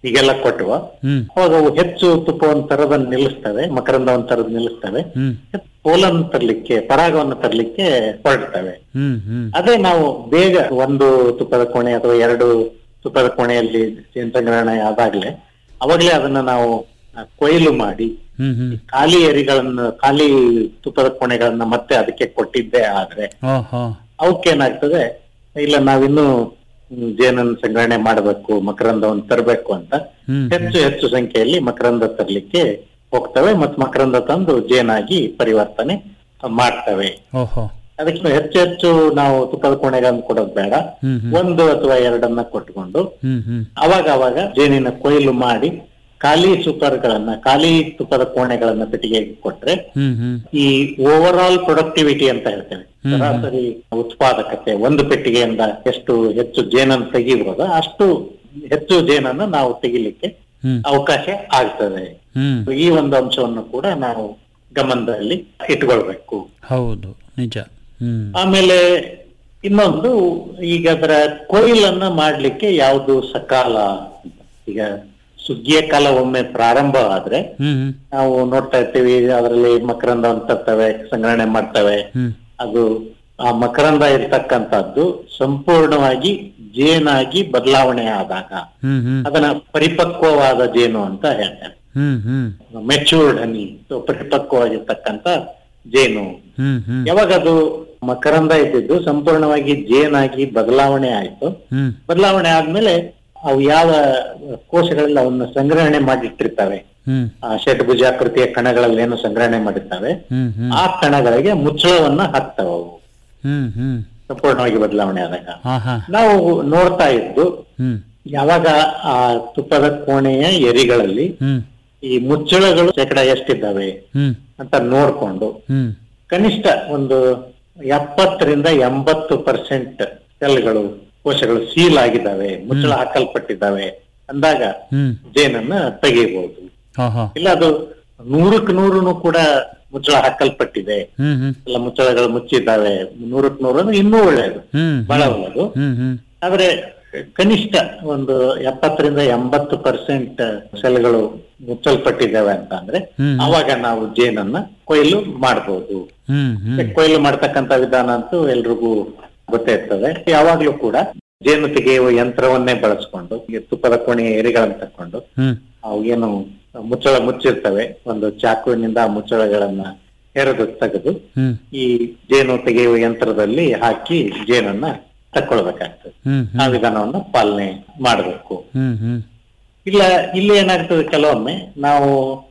ಹೀಗೆಲ್ಲ ಕೊಟ್ಟುವ ಹ್ಮ್ ಅವಾಗ ಅವು ಹೆಚ್ಚು ತುಪ್ಪವನ್ನು ತರೋದನ್ನ ನಿಲ್ಲಿಸ್ತವೆ ಮಕರಂದವನ್ನು ತರದ್ ನಿಲ್ಲಿಸ್ತವೆ ಹ್ಮ್ ಪೋಲನ್ನು ತರ್ಲಿಕ್ಕೆ ಪರಾಗವನ್ನು ತರ್ಲಿಕ್ಕೆ ಹೊರಡ್ತವೆ ಹ್ಮ್ ಹ್ಮ್ ಅದೇ ನಾವು ಬೇಗ ಒಂದು ತುಪ್ಪದ ಕೋಣೆ ಅಥವಾ ಎರಡು ತುಪ್ಪದ ಕೋಣೆಯಲ್ಲಿ ಜೇನು ಸಂಗ್ರಹಣೆ ಆದಾಗ್ಲೇ ಅವಾಗ್ಲೇ ಅದನ್ನ ನಾವು ಆ, ಕೊಯ್ಲು ಮಾಡಿ ಹ್ಮ್ ಹ್ಮ್ ಖಾಲಿ ಎರಿಗಳನ್ನು ಖಾಲಿ ತುಪ್ಪದ ಕೋಣೆಗಳನ್ನ ಮತ್ತೆ ಅದಕ್ಕೆ ಕೊಟ್ಟಿದ್ದೇ ಆದ್ರೆ ಓಹೋ ಅವಕ್ಕೇನಾಗ್ತದೆ ಇಲ್ಲ ನಾವಿನ್ನೂ ಹ್ಮ್, ಜೇನನ್ನು ಸಂಗ್ರಹಣೆ ಮಾಡಬೇಕು ಮಕರಂದವನ್ನು ತರಬೇಕು ಅಂತ ಹ್ಮ್ ಹೆಚ್ಚು ಹೆಚ್ಚು ಸಂಖ್ಯೆಯಲ್ಲಿ ಮಕರಂದ ತರ್ಲಿಕ್ಕೆ ಹೋಗ್ತವೆ ಮತ್ತು ಮಕರಂದ ತಂದು ಜೇನಾಗಿ ಪರಿವರ್ತನೆ ಮಾಡ್ತವೆ ಓಹೋ ಅದಕ್ಕೆ ಹೆಚ್ಚು ಹೆಚ್ಚು ನಾವು ತುಪ್ಪದ ಕೋಣೆಗಳನ್ನು ಕೊಡೋದು ಬೇಡ ಹ್ಮ್ ಹ್ಮ್ ಒಂದು ಅಥವಾ ಎರಡನ್ನ ಕೊಟ್ಕೊಂಡು ಹ್ಮ್ ಹ್ಮ್ ಅವಾಗ ಅವಾಗ ಜೇನಿನ ಕೊಯ್ಲು ಮಾಡಿ ಖಾಲಿ ಸೂಪರ್ಗಳನ್ನ ಖಾಲಿ ತುಪ್ಪದ ಕೋಣೆಗಳನ್ನ ಪೆಟ್ಟಿಗೆಗೆ ಕೊಟ್ರೆ ಹ್ಮ್ ಹ್ಮ್ ಈ ಓವರ್ ಆಲ್ ಪ್ರೊಡಕ್ಟಿವಿಟಿ ಅಂತ ಹೇಳ್ತೇವೆ ಹ್ಮ್. ಸರಾಸರಿ ಉತ್ಪಾದಕತೆ ಒಂದು ಪೆಟ್ಟಿಗೆಯಿಂದ ಎಷ್ಟು ಹೆಚ್ಚು ಜೇನನ್ನು ತೆಗಿಬಹುದು ಅಷ್ಟು ಹೆಚ್ಚು ಜೇನನ್ನು ನಾವು ತೆಗಿಲಿಕ್ಕೆ ಹ್ಮ್ ಅವಕಾಶ ಆಗ್ತದೆ ಹ್ಮ್ ಈ ಒಂದು ಅಂಶವನ್ನು ಕೂಡ ನಾವು ಗಮನದಲ್ಲಿ ಇಟ್ಕೊಳ್ಬೇಕು ಹೌದು ನಿಜ ಹ್ಮ್ ಆಮೇಲೆ ಇನ್ನೊಂದು ಈಗ ಅದರ ಕೊಯ್ಲನ್ನ ಮಾಡ್ಲಿಕ್ಕೆ ಯಾವುದು ಸಕಾಲ ಅಂತ. ಈಗ ಸುಗ್ಗಿಯ ಕಾಲ ಒಮ್ಮೆ ಪ್ರಾರಂಭ ಆದ್ರೆ ಹ್ಮ್ ಹ್ಮ್ ನಾವು ನೋಡ್ತಾ ಇರ್ತೀವಿ ಅದರಲ್ಲಿ ಮಕರಂದ ಅಂತ ತರ್ತವೆ ಸಂಗ್ರಹಣೆ ಮಾಡ್ತವೆ ಹ್ಮ್ ಅದು ಆ ಮಕರಂದ ಇರ್ತಕ್ಕಂಥದ್ದು ಸಂಪೂರ್ಣವಾಗಿ ಜೇನಾಗಿ ಬದಲಾವಣೆ ಆದಾಗ ಹ್ಮ್ ಹ್ಮ್ ಅದನ್ನ ಪರಿಪಕ್ವವಾದ ಜೇನು ಅಂತ ಹೇಳ್ತಾರೆ ಹ್ಮ್ ಹ್ಮ್ ಮೆಚೂರ್ಡ್ ಹನಿ ಪರಿಪಕ್ವವಾಗಿರ್ತಕ್ಕಂಥ ಜೇನು ಹ್ಮ್ ಹ್ಮ್ ಯಾವಾಗ ಅದು ಮಕರಂದ ಇದ್ದಿದ್ದು ಸಂಪೂರ್ಣವಾಗಿ ಜೇನಾಗಿ ಬದಲಾವಣೆ ಆಯ್ತು ಹ್ಮ್ ಬದಲಾವಣೆ ಆದ್ಮೇಲೆ ಅವು ಯಾವ ಕೋಶಗಳಲ್ಲಿ ಅವನ್ನ ಸಂಗ್ರಹಣೆ ಮಾಡಿಟ್ಟಿರ್ತವೆ ಹ್ಮ್ ಆ ಷಡ್ಭುಜಾಕೃತಿಯ ಕಣಗಳಲ್ಲಿ ಏನು ಸಂಗ್ರಹಣೆ ಮಾಡಿರ್ತವೆ ಹ್ಮ್ ಹ್ಮ್ ಆ ಕಣಗಳಿಗೆ ಮುಚ್ಚಳವನ್ನ ಹಾಕ್ತವೆ ಅವು ಹ್ಮ್ ಹ್ಮ್ ಸಂಪೂರ್ಣವಾಗಿ ಬದಲಾವಣೆ ಆದಾಗ ಹಾ ಹಾ ನಾವು ನೋಡ್ತಾ ಇದ್ದು ಹ್ಮ್ ಯಾವಾಗ ಆ ತುಪ್ಪದ ಕೋಣೆಯ ಎರಿಗಳಲ್ಲಿ ಹ್ಮ್ ಈ ಮುಚ್ಚಳಗಳು ಶೇಕಡ ಎಷ್ಟಿದ್ದಾವೆ ಹ್ಮ್ ಅಂತ ನೋಡ್ಕೊಂಡು ಹ್ಮ್ ಕನಿಷ್ಠ ಒಂದು ಎಪ್ಪತ್ತರಿಂದ ಎಂಬತ್ತು ಪರ್ಸೆಂಟ್ ಸೆಲ್ಗಳು ಕೋಶಗಳು ಸೀಲ್ ಆಗಿದ್ದಾವೆ ಮುಚ್ಚಳ ಹಾಕಲ್ಪಟ್ಟಿದ್ದಾವೆ ಅಂದಾಗ ಹ್ಮ್ ಜೇನನ್ನ ತೆಗಿಬಹುದು ಹಾ ಹಾ ಇಲ್ಲ ಅದು ನೂರಕ್ಕೆ ನೂರುನು ಕೂಡ ಮುಚ್ಚಳ ಹಾಕಲ್ಪಟ್ಟಿದೆ ಹ್ಮ್ ಹ್ಮ್ ಎಲ್ಲ ಮುಚ್ಚಳಗಳು ಮುಚ್ಚಿದ್ದಾವೆ ನೂರಕ್ಕೆ ನೂರು ಅಂದ್ರೆ ಇನ್ನೂ ಒಳ್ಳೆಯದು ಹ್ಮ್ ಬಹಳ ಒಳ್ಳೆಯದು ಹ್ಮ್ ಹ್ಮ್ ಆದ್ರೆ ಕನಿಷ್ಠ ಒಂದು ಎಪ್ಪತ್ತರಿಂದ ಎಂಬತ್ತು ಪರ್ಸೆಂಟ್ ಸೆಲ್ಗಳು ಮುಚ್ಚಲ್ಪಟ್ಟಿದ್ದಾವೆ ಅಂತ ಅಂದ್ರೆ ಹ್ಮ್. ಅವಾಗ ನಾವು ಜೇನನ್ನ ಕೊಯ್ಲು ಮಾಡಬಹುದು ಹ್ಮ್ ಹ್ಮ್ ಕೊಯ್ಲು ಮಾಡ್ತಕ್ಕಂತ ವಿಧಾನ ಅಂತೂ ಎಲ್ರಿಗೂ ಗೊತ್ತೇ ಇರ್ತದೆ ಯಾವಾಗ್ಲೂ ಕೂಡ ಜೇನು ತೆಗೆಯುವ ಯಂತ್ರವನ್ನೇ ಬಳಸ್ಕೊಂಡು ಈ ತುಪ್ಪದ ಕೋಣೆಯ ಎರಿಗಳನ್ನ ತಕೊಂಡು ಹ್ಮ್ ಅವು ಏನು ಮುಚ್ಚಳ ಮುಚ್ಚಿರ್ತವೆ ಒಂದು ಚಾಕುವಿನಿಂದ ಆ ಮುಚ್ಚಳಗಳನ್ನ ಎರೆದು ತೆಗೆದು ಹ್ಮ್ ಈ ಜೇನು ತೆಗೆಯುವ ಯಂತ್ರದಲ್ಲಿ ಹಾಕಿ ಜೇನನ್ನ ತಕ್ಕೊಳ್ಬೇಕಾಗ್ತದೆ ಹ್ಮ್ ಆ ವಿಧಾನವನ್ನ ಪಾಲನೆ ಮಾಡಬೇಕು ಹ್ಮ್ ಹ್ಮ್ ಇಲ್ಲ ಇಲ್ಲಿ ಏನಾಗ್ತದೆ ಕೆಲವೊಮ್ಮೆ ನಾವು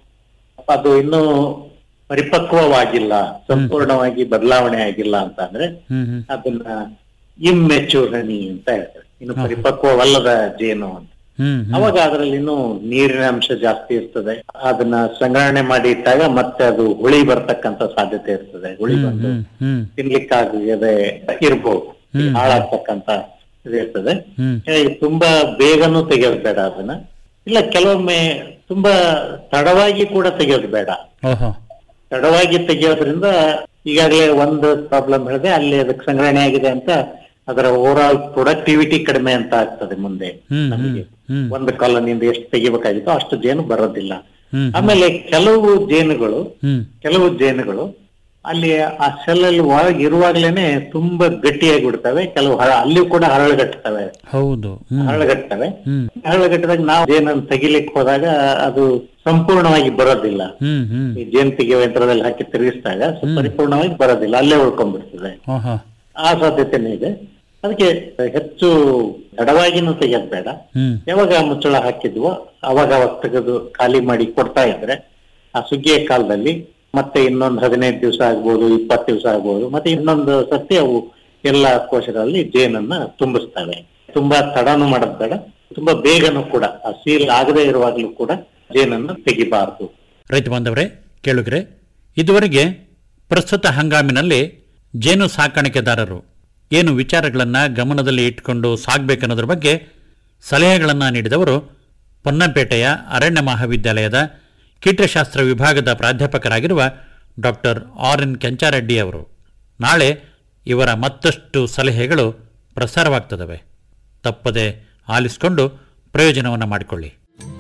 ಅದು ಇನ್ನೂ ಪರಿಪಕ್ವವಾಗಿಲ್ಲ ಸಂಪೂರ್ಣವಾಗಿ ಬದಲಾವಣೆ ಆಗಿಲ್ಲ ಅಂತ ಅಂದ್ರೆ ಹ್ಮ್ ಹ್ಮ್ ಅದನ್ನ ಇಮ್ಮೆಚೂರ್ ಹನಿ ಅಂತ ಹೇಳ್ತಾರೆ ಇನ್ನು ಪರಿಪಕ್ವವಲ್ಲದ ಜೇನು ಅಂತ ಹ್ಮ್ ಹ್ಮ್ ಅವಾಗ ಅದರಲ್ಲಿ ಇನ್ನೂ ನೀರಿನ ಅಂಶ ಜಾಸ್ತಿ ಇರ್ತದೆ ಅದನ್ನ ಸಂಗ್ರಹಣೆ ಮಾಡಿ ಇಟ್ಟಾಗ ಮತ್ತೆ ಅದು ಹುಳಿ ಬರ್ತಕ್ಕಂತ ಸಾಧ್ಯತೆ ಇರ್ತದೆ ಹುಳಿ ಹ್ಮ್ ಬಂದು ಹ್ಮ್ ಹ್ಮ್ ತಿನ್ಲಿಕ್ಕಾಗದೆ ಇರ್ಬೋದು ಹ್ಮ್. ಹಾಳಾಗ್ತಕ್ಕಂತ ಇದು ಇರ್ತದೆ ಹ್ಮ್ ಏ, ತುಂಬಾ ಬೇಗನೂ ತೆಗೆಯೋದು ಬೇಡ ಅದನ್ನ ಇಲ್ಲ ಕೆಲವೊಮ್ಮೆ ತುಂಬಾ ತಡವಾಗಿ ಕೂಡ ತೆಗೆಯೋದು ಬೇಡ ಓಹೋ ತಡವಾಗಿ ತೆಗೆಯೋದ್ರಿಂದ ಈಗಾಗಲೇ ಒಂದು ಪ್ರಾಬ್ಲಮ್ ಹೇಳಿದೆ ಅಲ್ಲಿ ಅದಕ್ಕೆ ಸಂಗ್ರಹಣೆ ಆಗಿದೆ ಅಂತ ಅದರ ಓವರ್ ಆಲ್ ಪ್ರೊಡಕ್ಟಿವಿಟಿ ಕಡಿಮೆ ಅಂತ ಆಗ್ತದೆ ಮುಂದೆ ಹ್ಮ್ ಹ್ಮ್ ನಮಗೆ ಹ್ಮ್ ಒಂದು ಕಾಲನಿಂದ ಎಷ್ಟು ತೆಗಿಬೇಕಾಗಿತ್ತೋ ಅಷ್ಟು ಜೇನು ಬರೋದಿಲ್ಲ ಹ್ಮ್ ಆಮೇಲೆ ಕೆಲವು ಜೇನುಗಳು ಹ್ಮ್ ಕೆಲವು ಜೇನುಗಳು ಅಲ್ಲಿ ಆ ಸೆಲ್ ಅಲ್ಲಿ ಒಳಗೆ ಇರುವಾಗ್ಲೇನೆ ತುಂಬಾ ಗಟ್ಟಿಯಾಗಿ ಬಿಡ್ತವೆ ಕೆಲವು ಹಳ ಅಲ್ಲಿಯೂ ಕೂಡ ಹರಳುಗಟ್ಟುತ್ತವೆ ಹೌದು ಹ್ಮ್ ಹರಳುಗಟ್ಟವೆ ಹ್ಮ್ ಹರಳುಗಟ್ಟಿದಾಗ ನಾವು ಜೇನನ್ನು ತೆಗಿಲಿಕ್ಕೆ ಹೋದಾಗ ಅದು ಸಂಪೂರ್ಣವಾಗಿ ಬರೋದಿಲ್ಲ ಹ್ಮ್ ಹ್ಮ್ ಈ ಜೇನು ತೆಗೆಯುವ ಯಂತ್ರದಲ್ಲಿ ಹಾಕಿ ತಿರುಗಿಸಿದಾಗ ಸ್ವಲ್ಪ ಪರಿಪೂರ್ಣವಾಗಿ ಬರೋದಿಲ್ಲ ಅಲ್ಲೇ ಉಳ್ಕೊಂಡ್ಬಿಡ್ತದೆ ಓಹೋ ಆ ಸಾಧ್ಯತೆನೂ ಇದೆ ಅದಕ್ಕೆ ಹೆಚ್ಚು ತಡವಾಗಿನೂ ತೆಗೆಯೋದು ಬೇಡ ಹ್ಮ್ ಯಾವಾಗ ಮುಚ್ಚಳ ಹಾಕಿದ್ವೋ ಅವಾಗ ಅವಾಗ ತೆಗೆದು ಖಾಲಿ ಮಾಡಿ ಕೊಡ್ತಾ ಇದ್ರೆ ಆ ಸುಗ್ಗಿಯ ಕಾಲದಲ್ಲಿ ಮತ್ತೆ ಇನ್ನೊಂದು ಹದಿನೈದು ದಿವಸ ಆಗ್ಬೋದು ಇಪ್ಪತ್ತು ದಿವಸ ಆಗ್ಬೋದು ಮತ್ತೆ ಇನ್ನೊಂದು ಸರ್ತಿ ಅವು ಎಲ್ಲ ಕೋಶಗಳಲ್ಲಿ ಜೇನನ್ನ ತುಂಬಿಸ್ತವೆ ತುಂಬಾ ತಡನು ಮಾಡೋದ್ ಬೇಡ ತುಂಬಾ ಬೇಗನೂ ಕೂಡ ಆ ಸೀಲ್ ಆಗದೆ ಇರುವಾಗ್ಲೂ ಕೂಡ ಜೇನನ್ನು ತೆಗಿಬಾರ್ದು ರೈತ ಬಾಂಧವರೇ ಕೇಳುಗರೆ ಇದುವರೆಗೆ ಪ್ರಸ್ತುತ ಹಂಗಾಮಿನಲ್ಲಿ ಜೇನು ಸಾಕಾಣಿಕೆದಾರರು ಏನು ವಿಚಾರಗಳನ್ನು ಗಮನದಲ್ಲಿ ಇಟ್ಟುಕೊಂಡು ಸಾಗಬೇಕನ್ನೋದ್ರ ಬಗ್ಗೆ ಸಲಹೆಗಳನ್ನು ನೀಡಿದವರು ಪೊನ್ನಂಪೇಟೆಯ ಅರಣ್ಯ ಮಹಾವಿದ್ಯಾಲಯದ ಕೀಟಶಾಸ್ತ್ರ ವಿಭಾಗದ ಪ್ರಾಧ್ಯಾಪಕರಾಗಿರುವ ಡಾಕ್ಟರ್ ಆರ್ ಎನ್ ಕೆಂಚಾರೆಡ್ಡಿ ಅವರು ನಾಳೆ ಇವರ ಮತ್ತಷ್ಟು ಸಲಹೆಗಳು ಪ್ರಸಾರವಾಗ್ತದವೆ ತಪ್ಪದೆ ಆಲಿಸಿಕೊಂಡು ಪ್ರಯೋಜನವನ್ನು ಮಾಡಿಕೊಳ್ಳಿ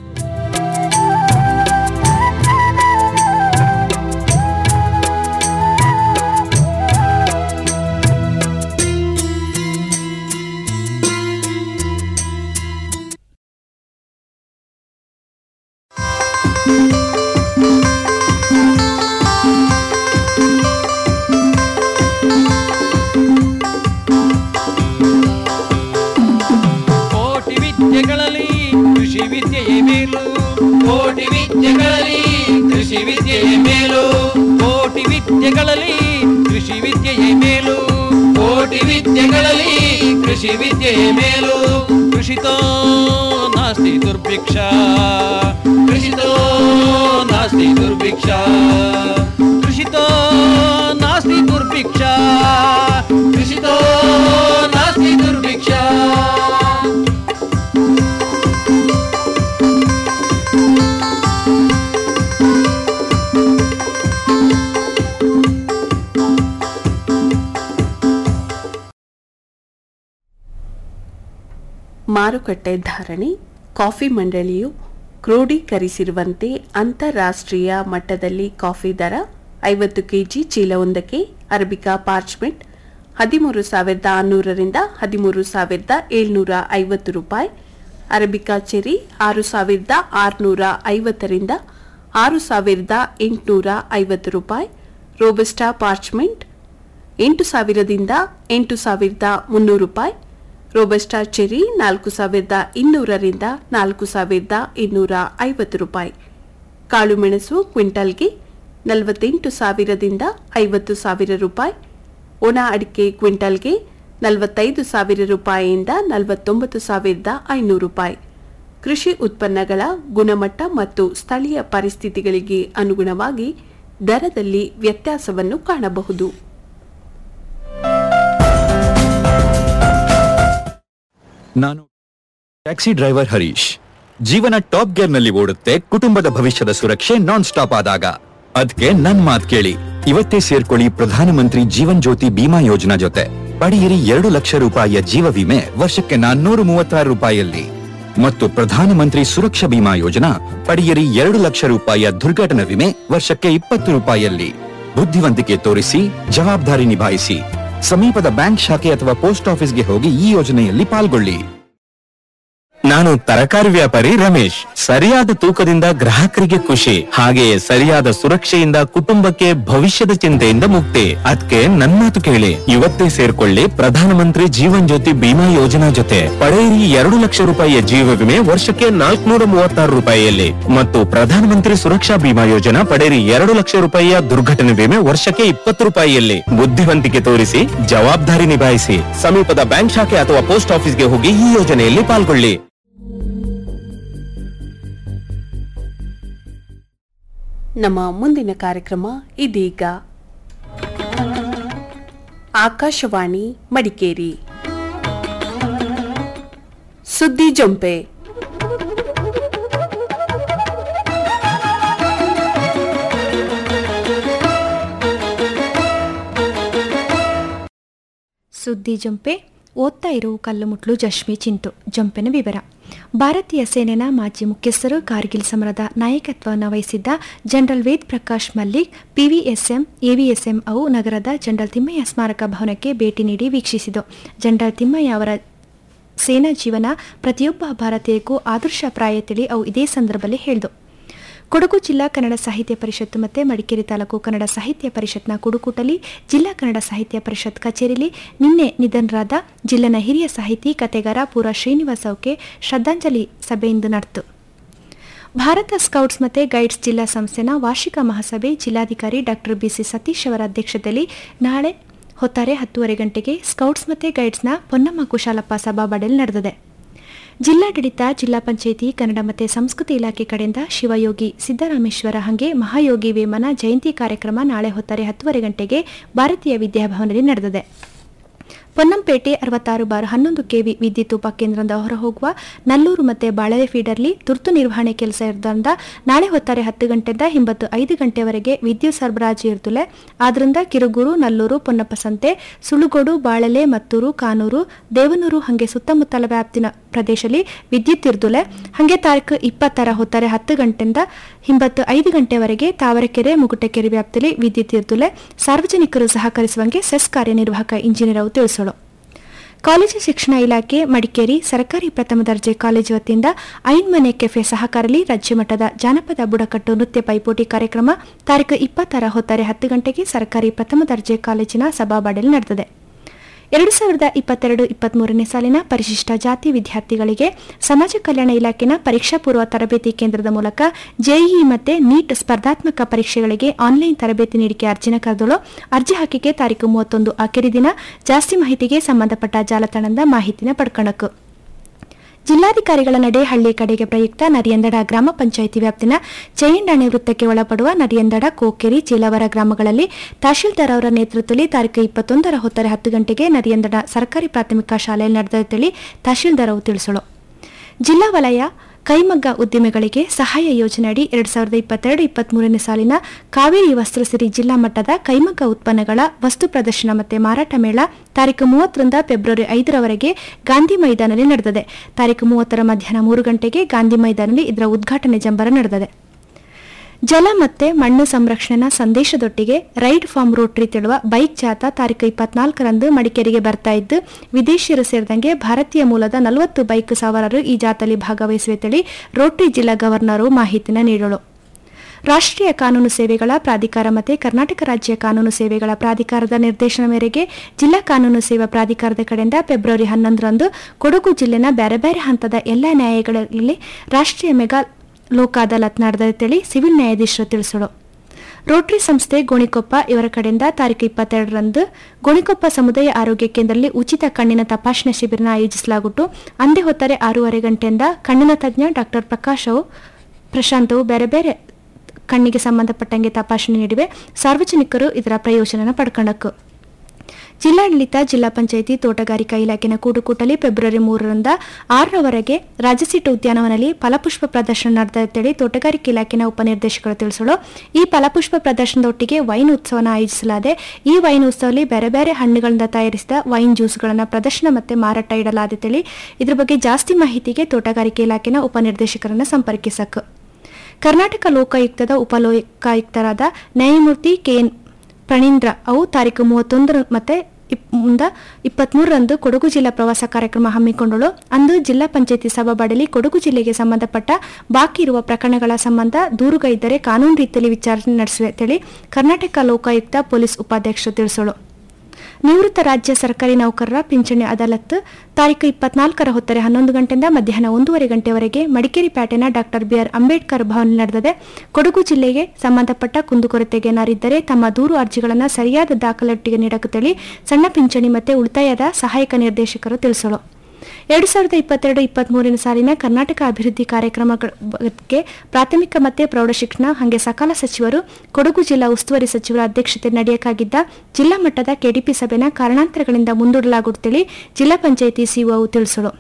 ಕೃಷಿ ವಿದ್ಯೆಯೇ ಮೇಲು ಕೋಟಿ ವಿದ್ಯೆಗಳಲ್ಲಿ ಕೃಷಿ ವಿದ್ಯೆಯೇ ಮೇಲು ಕೃಷಿತೋ ನಾಸ್ತಿ ದುರ್ಭಿಕ್ಷ ಕೃಷಿತೋ ನಾಸ್ತಿ ದುರ್ಭಿಕ್ಷ ಕೃಷಿತೋ ನಾಸ್ತಿ ದುರ್ಭಿಕ್ಷ ಕೃಷಿತೋ ನಾಸ್ತಿ ದುರ್ಭಿಕ್ಷ ಮಾರುಕಟ್ಟೆ ಧಾರಣೆ ಕಾಫಿ ಮಂಡಳಿಯು ಕ್ರೋಢೀಕರಿಸಿರುವಂತೆ ಅಂತಾರಾಷ್ಟ್ರೀಯ ಮಟ್ಟದಲ್ಲಿ ಕಾಫಿ ದರ ಐವತ್ತು ಕೆಜಿ ಚೀಲವೊಂದಕ್ಕೆ ಅರಬಿಕಾ ಪಾರ್ಚ್ಮೆಂಟ್ ಹದಿಮೂರು ಸಾವಿರದ ಆರುನೂರರಿಂದ ಹದಿಮೂರು ಸಾವಿರದ ಏಳ್ನೂರ ಐವತ್ತು ರೂಪಾಯಿ ಅರಬಿಕಾ ಚೆರಿ ಆರು ಸಾವಿರದ ಆರುನೂರ ಐವತ್ತರಿಂದ ಆರು ಸಾವಿರದ ಎಂಟುನೂರ ಐವತ್ತು ರೂಪಾಯಿ ರೋಬಸ್ಟಾ ಪಾರ್ಚ್ಮೆಂಟ್ ಎಂಟು ಸಾವಿರದಿಂದ ಎಂಟು ಸಾವಿರದ ಮುನ್ನೂರು ರೂಪಾಯಿ ರೋಬಸ್ಟಾ ಚೆರಿ ನಾಲ್ಕು ಸಾವಿರದ ಇನ್ನೂರರಿಂದ ನಾಲ್ಕು ಸಾವಿರದ ಇನ್ನೂರ ಐವತ್ತು ರೂಪಾಯಿ ಕಾಳುಮೆಣಸು ಕ್ವಿಂಟಲ್ಗೆ ನಲವತ್ತೆಂಟು ಸಾವಿರದಿಂದ ಐವತ್ತು ಸಾವಿರ ರೂಪಾಯಿ ಒಣ ಅಡಿಕೆ ಕ್ವಿಂಟಲ್ಗೆ ನಲವತ್ತೈದು ಸಾವಿರ ರೂಪಾಯಿಯಿಂದ ನಲವತ್ತೊಂಬತ್ತು ಸಾವಿರದ ಐನೂರು ರೂಪಾಯಿ ಕೃಷಿ ಉತ್ಪನ್ನಗಳ ಗುಣಮಟ್ಟ ಮತ್ತು ಸ್ಥಳೀಯ ಪರಿಸ್ಥಿತಿಗಳಿಗೆ ಅನುಗುಣವಾಗಿ ದರದಲ್ಲಿ ವ್ಯತ್ಯಾಸವನ್ನು ಕಾಣಬಹುದು ನಾನು ಟ್ಯಾಕ್ಸಿ ಡ್ರೈವರ್ ಹರೀಶ್ ಜೀವನ ಟಾಪ್ ಗೇರ್ ನಲ್ಲಿ ಓಡುತ್ತೆ ಕುಟುಂಬದ ಭವಿಷ್ಯದ ಸುರಕ್ಷೆ ನಾನ್ ಸ್ಟಾಪ್ ಆದಾಗ ಅದಕ್ಕೆ ನನ್ ಮಾತ್ ಕೇಳಿ ಇವತ್ತೇ ಸೇರ್ಕೊಳ್ಳಿ ಪ್ರಧಾನಮಂತ್ರಿ ಜೀವನ್ ಜ್ಯೋತಿ ಬಿಮಾ ಯೋಜನಾ ಜೊತೆ ಪಡೆಯಿರಿ ಎರಡು ಲಕ್ಷ ರೂಪಾಯಿಯ ಜೀವ ವಿಮೆ ವರ್ಷಕ್ಕೆ ನಾನ್ನೂರು ಮೂವತ್ತಾರು ರೂಪಾಯಿಯಲ್ಲಿ ಮತ್ತು ಪ್ರಧಾನಮಂತ್ರಿ ಸುರಕ್ಷಾ ಬಿಮಾ ಯೋಜನಾ ಪಡೆಯಿರಿ ಎರಡು ಲಕ್ಷ ರೂಪಾಯಿಯ ದುರ್ಘಟನಾ ವಿಮೆ ವರ್ಷಕ್ಕೆ ಇಪ್ಪತ್ತು ರೂಪಾಯಿಯಲ್ಲಿ ಬುದ್ಧಿವಂತಿಕೆ ತೋರಿಸಿ ಜವಾಬ್ದಾರಿ ನಿಭಾಯಿಸಿ ಸಮೀಪದ ಬ್ಯಾಂಕ್ ಶಾಖೆ ಅಥವಾ ಪೋಸ್ಟ್ ಆಫೀಸ್ಗೆ ಹೋಗಿ ಈ ಯೋಜನೆಯಲ್ಲಿ ಪಾಲ್ಗೊಳ್ಳಿ ನಾನು ತರಕಾರಿ ವ್ಯಾಪಾರಿ ರಮೇಶ್ ಸರಿಯಾದ ತೂಕದಿಂದ ಗ್ರಾಹಕರಿಗೆ ಖುಷಿ ಹಾಗೆಯೇ ಸರಿಯಾದ ಸುರಕ್ಷೆಯಿಂದ ಕುಟುಂಬಕ್ಕೆ ಭವಿಷ್ಯದ ಚಿಂತೆಯಿಂದ ಮುಕ್ತಿ ಅದಕ್ಕೆ ನನ್ ಮಾತು ಕೇಳಿ ಇವತ್ತೇ ಸೇರ್ಕೊಳ್ಳಿ ಪ್ರಧಾನಮಂತ್ರಿ ಜೀವನ್ ಜ್ಯೋತಿ ಬಿಮಾ ಯೋಜನಾ ಜೊತೆ ಪಡೆಯಿರಿ ಎರಡು ಲಕ್ಷ ರೂಪಾಯಿಯ ಜೀವ ವಿಮೆ ವರ್ಷಕ್ಕೆ ನಾಲ್ಕುನೂರ ಮೂವತ್ತಾರು ರೂಪಾಯಿಯಲ್ಲಿ ಮತ್ತು ಪ್ರಧಾನಮಂತ್ರಿ ಸುರಕ್ಷಾ ಬಿಮಾ ಯೋಜನಾ ಪಡೆಯಿರಿ ಎರಡು ಲಕ್ಷ ರೂಪಾಯಿಯ ದುರ್ಘಟನೆ ವಿಮೆ ವರ್ಷಕ್ಕೆ ಇಪ್ಪತ್ತು ರೂಪಾಯಿಯಲ್ಲಿ ಬುದ್ಧಿವಂತಿಕೆ ತೋರಿಸಿ ಜವಾಬ್ದಾರಿ ನಿಭಾಯಿಸಿ ಸಮೀಪದ ಬ್ಯಾಂಕ್ ಶಾಖೆ ಅಥವಾ ಪೋಸ್ಟ್ ಆಫೀಸ್ಗೆ ಹೋಗಿ ಈ ಯೋಜನೆಯಲ್ಲಿ ಪಾಲ್ಗೊಳ್ಳಿ ನಮ್ಮ ಮುಂದಿನ ಕಾರ್ಯಕ್ರಮ ಇದೀಗ ಆಕಾಶವಾಣಿ ಮಡಿಕೇರಿ ಸುದ್ದಿ ಜೊಂಪೆ ಸುದ್ದಿ ಜಂಪೆ ಓದ್ತಾ ಇರೋ ಕಲ್ಲುಮುಟ್ಲು ಜಶ್ಮಿ ಚಿಂಟು ಜಂಪೆನ ವಿವರ ಭಾರತೀಯ ಸೇನೆನ ಮಾಜಿ ಮುಖ್ಯಸ್ಥರು ಕಾರ್ಗಿಲ್ ಸಮರದ ನಾಯಕತ್ವವನ್ನು ವಹಿಸಿದ್ದ general Ved Prakash Malik PVSM AVSM ಅವು ನಗರದ ಜನರಲ್ ತಿಮ್ಮಯ್ಯ ಸ್ಮಾರಕ ಭವನಕ್ಕೆ ಭೇಟಿ ನೀಡಿ ವೀಕ್ಷಿಸಿತು ಜನರಲ್ ತಿಮ್ಮಯ್ಯ ಅವರ ಸೇನಾ ಜೀವನ ಪ್ರತಿಯೊಬ್ಬ ಭಾರತೀಯಕ್ಕೂ ಆದರ್ಶಪ್ರಾಯ ತಿಳಿ ಅವು ಇದೇ ಸಂದರ್ಭದಲ್ಲಿ ಹೇಳಿದು ಕೊಡಗು ಜಿಲ್ಲಾ ಕನ್ನಡ ಸಾಹಿತ್ಯ ಪರಿಷತ್ತು ಮತ್ತು ಮಡಿಕೇರಿ ತಾಲೂಕು ಕನ್ನಡ ಸಾಹಿತ್ಯ ಪರಿಷತ್ನ ಕುಡುಕೂಟಲಿ ಜಿಲ್ಲಾ ಕನ್ನಡ ಸಾಹಿತ್ಯ ಪರಿಷತ್ ಕಚೇರಿಲಿ ನಿನ್ನೆ ನಿಧನರಾದ ಜಿಲ್ಲೆನ ಹಿರಿಯ ಸಾಹಿತಿ ಕತೆಗಾರ ಪೂರ ಶ್ರೀನಿವಾಸ್ ಅವಕ್ಕೆ ಶ್ರದ್ಧಾಂಜಲಿ ಸಭೆಯಿಂದ ನಡೆತು ಭಾರತ ಸ್ಕೌಟ್ಸ್ ಮತ್ತು ಗೈಡ್ಸ್ ಜಿಲ್ಲಾ ಸಂಸ್ಥೆನ ವಾರ್ಷಿಕ ಮಹಾಸಭೆ ಜಿಲ್ಲಾಧಿಕಾರಿ ಡಾಕ್ಟರ್ ಬಿಸಿ ಸತೀಶ್ ಅವರ ಅಧ್ಯಕ್ಷತೆಯಲ್ಲಿ ನಾಳೆ ಹೊತ್ತಾರೆ ಹತ್ತೂವರೆ ಗಂಟೆಗೆ ಸ್ಕೌಟ್ಸ್ ಮತ್ತು ಗೈಡ್ಸ್ನ ಪೊನ್ನಮ್ಮ ಕುಶಾಲಪ್ಪ ಸಭಾಬಾಡೆಲ್ ನಡೆದಿದೆ ಜಿಲ್ಲಾಡಳಿತ ಜಿಲ್ಲಾ ಪಂಚಾಯಿತಿ ಕನ್ನಡ ಮತ್ತು ಸಂಸ್ಕೃತಿ ಇಲಾಖೆ ಕಡೆಯಿಂದ ಶಿವಯೋಗಿ ಸಿದ್ದರಾಮೇಶ್ವರ ಹಂಗೆ ಮಹಾಯೋಗಿ ವೇಮನ ಜಯಂತಿ ಕಾರ್ಯಕ್ರಮ ನಾಳೆ ಹೊತ್ತಾರೆ ಹತ್ತುವರೆ ಗಂಟೆಗೆ ಭಾರತೀಯ ವಿದ್ಯಾಭವನದಲ್ಲಿ ನಡೆದಿದೆ ಪೊನ್ನಂಪೇಟೆ ಅರವತ್ತಾರು ಬಾರ್ ಹನ್ನೊಂದು ಕೆವಿ ವಿದ್ಯುತ್ ಉಪಕೇಂದ್ರದಿಂದ ಹೊರಹೋಗುವ ನಲ್ಲೂರು ಮತ್ತು ಬಾಳಲೆ ಫೀಡರ್ಲಿ ತುರ್ತು ನಿರ್ವಹಣೆ ಕೆಲಸ ಇರೋದ್ರಿಂದ ನಾಳೆ ಹೊತ್ತಾರೆ ಹತ್ತು ಗಂಟೆಯಿಂದ ಹಿಂಬತ್ತು ಐದು ಗಂಟೆವರೆಗೆ ವಿದ್ಯುತ್ ಸರಬರಾಜು ಇರ್ತಲೆ ಆದ್ರಿಂದ ಕಿರುಗೂರು ನಲ್ಲೂರು ಪೊನ್ನಪ್ಪಸಂತೆ ಸುಳುಗೋಡು ಬಾಳಲೆ ಮತ್ತೂರು ಕಾನೂರು ದೇವನೂರು ಹಾಗೆ ಸುತ್ತಮುತ್ತಲ ವ್ಯಾಪ್ತಿನ ಪ್ರದೇಶದಲ್ಲಿ ವಿದ್ಯುತ್ ಇರ್ದುಲೆ ಹಾಗೆ ತಾರೀಕು ಇಪ್ಪತ್ತರ ಹೊತ್ತಾರೆ ಹತ್ತು ಗಂಟೆಯಿಂದ ಹಿಂಬತ್ತು ಐದು ಗಂಟೆವರೆಗೆ ತಾವರೆಕೆರೆ ಮುಗುಟೆಕೆರೆ ವ್ಯಾಪ್ತಿಯಲ್ಲಿ ವಿದ್ಯುತ್ ಇರ್ದುಲೆ ಸಾರ್ವಜನಿಕರು ಸಹಕರಿಸುವಂಗೆ ಸೆಸ್ ಕಾರ್ಯನಿರ್ವಾಹಕ ಇಂಜಿನಿಯರ್ ಅವರು ತಿಳಿಸೋಳು ಕಾಲೇಜು ಶಿಕ್ಷಣ ಇಲಾಖೆ ಮಡಿಕೇರಿ ಸರ್ಕಾರಿ ಪ್ರಥಮ ದರ್ಜೆ ಕಾಲೇಜು ವತಿಯಿಂದ ಐನ್ ಮನೆ ಕೆಫೆ ಸಹಕಾರಲಿ ರಾಜ್ಯ ಮಟ್ಟದ ಜಾನಪದ ಬುಡಕಟ್ಟು ನೃತ್ಯ ಪೈಪೋಟಿ ಕಾರ್ಯಕ್ರಮ ತಾರೀಕು ಇಪ್ಪತ್ತರ ಹೊತ್ತಾರೆ ಹತ್ತು ಗಂಟೆಗೆ ಸರ್ಕಾರಿ ಪ್ರಥಮ ದರ್ಜೆ ಕಾಲೇಜಿನ ಸಭಾಬಾಡೆಲ್ ನಡೆದಿದೆ ಎರಡು ಸಾವಿರದ ಇಪ್ಪತ್ತೆರಡು ಇಪ್ಪತ್ಮೂರನೇ ಸಾಲಿನ ಪರಿಶಿಷ್ಟ ಜಾತಿ ವಿದ್ಯಾರ್ಥಿಗಳಿಗೆ ಸಮಾಜ ಕಲ್ಯಾಣ ಇಲಾಖೆನ ಪರೀಕ್ಷಾ ಪೂರ್ವ ತರಬೇತಿ ಕೇಂದ್ರದ ಮೂಲಕ ಜೆಇಇ ಮತ್ತು ನೀಟ್ ಸ್ಪರ್ಧಾತ್ಮಕ ಪರೀಕ್ಷೆಗಳಿಗೆ ಆನ್ಲೈನ್ ತರಬೇತಿ ನೀಡಿಕೆ ಅರ್ಜಿನ ಕರೆದಳು ಅರ್ಜಿ ಹಾಕಿಕೆ ತಾರೀಕು ಮೂವತ್ತೊಂದು ಆಖರಿ ದಿನ ಜಾಸ್ತಿ ಮಾಹಿತಿಗೆ ಸಂಬಂಧಪಟ್ಟ ಜಾಲತಾಣದ ಮಾಹಿತಿನ ಪಡ್ಕಣಕು ಜಿಲ್ಲಾಧಿಕಾರಿಗಳ ನಡೆ ಹಳ್ಳಿ ಕಡೆಗೆ ಪ್ರಯುಕ್ತ ನರಿಯಂದಡ ಗ್ರಾಮ ಪಂಚಾಯಿತಿ ವ್ಯಾಪ್ತಿನ ಚೈಂಡಾಣೆ ವೃತ್ತಕ್ಕೆ ಒಳಪಡುವ ನರಿಯಂದಡ ಕೋಕೆರಿ ಚೀಲವರ ಗ್ರಾಮಗಳಲ್ಲಿ ತಹಶೀಲ್ದಾರ್ ಅವರ ನೇತೃತ್ವದಲ್ಲಿ ತಾರೀಕು ಇಪ್ಪತ್ತೊಂದರ ಹೊತ್ತರೆ ಹತ್ತು ಗಂಟೆಗೆ ನರಿಯಂದಡ ಸರ್ಕಾರಿ ಪ್ರಾಥಮಿಕ ಶಾಲೆಯಲ್ಲಿ ನಡೆದಂತೇಳಿ ತಹಶೀಲ್ದಾರ್ ಅವರು ತಿಳಿಸಲು ಜಿಲ್ಲಾ ವಲಯ ಕೈಮಗ್ಗ ಉದ್ದಿಮೆಗಳಿಗೆ ಸಹಾಯ ಯೋಜನೆಯಡಿ ಎರಡ್ ಸಾವಿರದ ಇಪ್ಪತ್ತೆರಡು ಇಪ್ಪತ್ಮೂರನೇ ಸಾಲಿನ ಕಾವೇರಿ ವಸ್ತ್ರಸಿರಿ ಜಿಲ್ಲಾ ಮಟ್ಟದ ಕೈಮಗ್ಗ ಉತ್ಪನ್ನಗಳ ವಸ್ತು ಪ್ರದರ್ಶನ ಮತ್ತು ಮಾರಾಟ ಮೇಳ ತಾರೀಕು ಮೂವತ್ತರಿಂದ ಫೆಬ್ರವರಿ ಐದರವರೆಗೆ ಗಾಂಧಿ ಮೈದಾನದಲ್ಲಿ ನಡೆದಿದೆ ತಾರೀಕು ಮೂವತ್ತರ ಮಧ್ಯಾಹ್ನ ಮೂರು ಗಂಟೆಗೆ ಗಾಂಧಿ ಮೈದಾನದಲ್ಲಿ ಇದರ ಉದ್ಘಾಟನೆ ಜಂಬರ ನಡೆದಿದೆ ಜಲ ಮತ್ತೆ ಮಣ್ಣು ಸಂರಕ್ಷಣೆನ ಸಂದೇಶದೊಟ್ಟಿಗೆ ರೈಡ್ ಫಾರ್ಮ್ ರೋಟ್ರಿ ತಿಳುವ ಬೈಕ್ ಜಾಥಾ ತಾರೀಕು ಇಪ್ಪತ್ನಾಲ್ಕರಂದು ಮಡಿಕೇರಿಗೆ ಬರ್ತಾ ಇದ್ದು ವಿದೇಶಿಯರು ಸೇರಿದಂಗೆ ಭಾರತೀಯ ಮೂಲದ ನಲವತ್ತು ಬೈಕ್ ಸವಾರರು ಈ ಜಾಥಾದಲ್ಲಿ ಭಾಗವಹಿಸುವೆ ತಿಳಿ ರೋಟ್ರಿ ಜಿಲ್ಲಾ ಗವರ್ನರು ಮಾಹಿತಿನ ನೀಡಲು ರಾಷ್ಟ್ರೀಯ ಕಾನೂನು ಸೇವೆಗಳ ಪ್ರಾಧಿಕಾರ ಮತ್ತು ಕರ್ನಾಟಕ ರಾಜ್ಯ ಕಾನೂನು ಸೇವೆಗಳ ಪ್ರಾಧಿಕಾರದ ನಿರ್ದೇಶನ ಮೇರೆಗೆ ಜಿಲ್ಲಾ ಕಾನೂನು ಸೇವಾ ಪ್ರಾಧಿಕಾರದ ಕಡೆಯಿಂದ ಫೆಬ್ರವರಿ ಹನ್ನೊಂದರಂದು ಕೊಡಗು ಜಿಲ್ಲೆನ ಬೇರೆ ಬೇರೆ ಹಂತದ ಎಲ್ಲ ನ್ಯಾಯಾಲಯಗಳಲ್ಲಿ ರಾಷ್ಟ್ರೀಯ ಮೆಗಾ ಲೋಕ ಅದಾಲತ್ ನಡೆದಂತೇಳಿ ಸಿವಿಲ್ ನ್ಯಾಯಾಧೀಶರು ತಿಳಿಸಲು ರೋಟರಿ ಸಂಸ್ಥೆ ಗೋಣಿಕೊಪ್ಪ ಇವರ ಕಡೆಯಿಂದ ತಾರೀಕು ಇಪ್ಪತ್ತೆರಡರಂದು ಗೋಣಿಕೊಪ್ಪ ಸಮುದಾಯ ಆರೋಗ್ಯ ಕೇಂದ್ರದಲ್ಲಿ ಉಚಿತ ಕಣ್ಣಿನ ತಪಾಸಣೆ ಶಿಬಿರನ ಆಯೋಜಿಸಲಾಗುಟ್ಟು ಅಂದೇ ಹೊತ್ತರೆ ಆರೂವರೆ ಗಂಟೆಯಿಂದ ಕಣ್ಣಿನ ತಜ್ಞ ಡಾಕ್ಟರ್ ಪ್ರಕಾಶ್ ಅವು ಪ್ರಶಾಂತವು ಬೇರೆ ಬೇರೆ ಕಣ್ಣಿಗೆ ಸಂಬಂಧಪಟ್ಟಂಗೆ ತಪಾಸಣೆ ನೀಡಿವೆ ಸಾರ್ವಜನಿಕರು ಇದರ ಪ್ರಯೋಜನ ಪಡ್ಕೊಂಡಕ್ಕು ಜಿಲ್ಲಾಡಳಿತ ಜಿಲ್ಲಾ ಪಂಚಾಯಿತಿ ತೋಟಗಾರಿಕಾ ಇಲಾಖೆನ ಕೂಡುಕೂಟಲಿ ಫೆಬ್ರವರಿ ಮೂರರಿಂದ ಆರರವರೆಗೆ ರಾಜಸೀಟು ಉದ್ಯಾನವನದಲ್ಲಿ ಫಲಪುಷ್ಪ ಪ್ರದರ್ಶನ ನಡೆದಂತೇಳಿ ತೋಟಗಾರಿಕೆ ಇಲಾಖೆನ ಉಪನಿರ್ದೇಶಕರು ತಿಳಿಸಲು ಈ ಫಲಪುಷ್ಪ ಪ್ರದರ್ಶನದೊಟ್ಟಿಗೆ ವೈನ್ ಉತ್ಸವನ ಆಯೋಜಿಸಲಾದೆ ಈ ವೈನ್ ಉತ್ಸವದಲ್ಲಿ ಬೇರೆ ಬೇರೆ ಹಣ್ಣುಗಳಿಂದ ತಯಾರಿಸಿದ ವೈನ್ ಜ್ಯೂಸ್ಗಳನ್ನು ಪ್ರದರ್ಶನ ಮತ್ತೆ ಮಾರಾಟ ಇಡಲಾದಿತೇಳಿ ಇದ್ರ ಬಗ್ಗೆ ಜಾಸ್ತಿ ಮಾಹಿತಿಗೆ ತೋಟಗಾರಿಕೆ ಇಲಾಖೆನ ಉಪನಿರ್ದೇಶಕರನ್ನ ಸಂಪರ್ಕಿಸಕ್ಕೆ ಕರ್ನಾಟಕ ಲೋಕಾಯುಕ್ತದ ಉಪಲೋಕಾಯುಕ್ತರಾದ ನ್ಯಾಯಮೂರ್ತಿ ಕೆಎನ್ ಪ್ರಣೀಂದ್ರ ಅವು ತಾರೀಕು ಮೂವತ್ತೊಂದರ ಮತ್ತೆ ಇಪ್- ಮುಂದ ಇಪ್ಪತ್ಮೂರರಂದು ಕೊಡಗು ಜಿಲ್ಲಾ ಪ್ರವಾಸ ಕಾರ್ಯಕ್ರಮ ಹಮ್ಮಿಕೊಂಡಳು ಅಂದು ಜಿಲ್ಲಾ ಪಂಚಾಯತಿ ಸಭಾಬಾಡಲಿ ಕೊಡಗು ಜಿಲ್ಲೆಗೆ ಸಂಬಂಧಪಟ್ಟ ಬಾಕಿ ಇರುವ ಪ್ರಕರಣಗಳ ಸಂಬಂಧ ದೂರುಗಳಿದ್ದರೆ ಕಾನೂನು ರೀತಿಯಲ್ಲಿ ವಿಚಾರಣೆ ನಡೆಸುವೆ ಅಂತೇಳಿ ಕರ್ನಾಟಕ ಲೋಕಾಯುಕ್ತ ಪೊಲೀಸ್ ಉಪಾಧ್ಯಕ್ಷರು ತಿಳಿಸಲು ನಿವೃತ್ತ ರಾಜ್ಯ ಸರ್ಕಾರಿ ನೌಕರರ ಪಿಂಚಣಿ ಅದಾಲತ್ ತಾರೀಕು ಇಪ್ಪತ್ನಾಲ್ಕರ ಹೊತ್ತರೆ ಹನ್ನೊಂದು ಗಂಟೆಯಿಂದ ಮಧ್ಯಾಹ್ನ ಒಂದೂವರೆ ಗಂಟೆವರೆಗೆ ಮಡಿಕೇರಿ ಪ್ಯಾಟೆನ ಡಾಕ್ಟರ್ ಬಿಆರ್ ಅಂಬೇಡ್ಕರ್ ಭವನ ನಡೆದಿದೆ ಕೊಡಗು ಜಿಲ್ಲೆಗೆ ಸಂಬಂಧಪಟ್ಟ ಕುಂದುಕೊರತೆಗೆ ಏನಾರಿದ್ದರೆ ತಮ್ಮ ದೂರು ಅರ್ಜಿಗಳನ್ನು ಸರಿಯಾದ ದಾಖಲೆಟ್ಟಿಗೆ ನೀಡಕತ್ತೇಳಿ ಸಣ್ಣ ಪಿಂಚಣಿ ಮತ್ತು ಉಳಿತಾಯದ ಸಹಾಯಕ ನಿರ್ದೇಶಕರು ತಿಳಿಸಲು ಎರಡು ಸಾವಿರದ ಇಪ್ಪತ್ತೆರಡು ಇಪ್ಪತ್ಮೂರನೇ ಸಾಲಿನ ಕರ್ನಾಟಕ ಅಭಿವೃದ್ಧಿ ಕಾರ್ಯಕ್ರಮಗಳ ಬಗ್ಗೆ ಪ್ರಾಥಮಿಕ ಮತ್ತು ಪ್ರೌಢಶಿಕ್ಷಣ ಹಾಗೆ ಸಕಾಲ ಸಚಿವರು ಕೊಡಗು ಜಿಲ್ಲಾ ಉಸ್ತುವಾರಿ ಸಚಿವರ ಅಧ್ಯಕ್ಷತೆ ನಡೆಯಕ್ಕಾಗಿದ್ದ ಜಿಲ್ಲಾ ಮಟ್ಟದ ಕೆಡಿಪಿ ಸಭೆನ ಕಾರಣಾಂತರಗಳಿಂದ ಮುಂದೂಡಲಾಗುತ್ತೇಳಿ ಜಿಲ್ಲಾ ಪಂಚಾಯಿತಿ ಸಿಒ ತಿಳಿಸಲು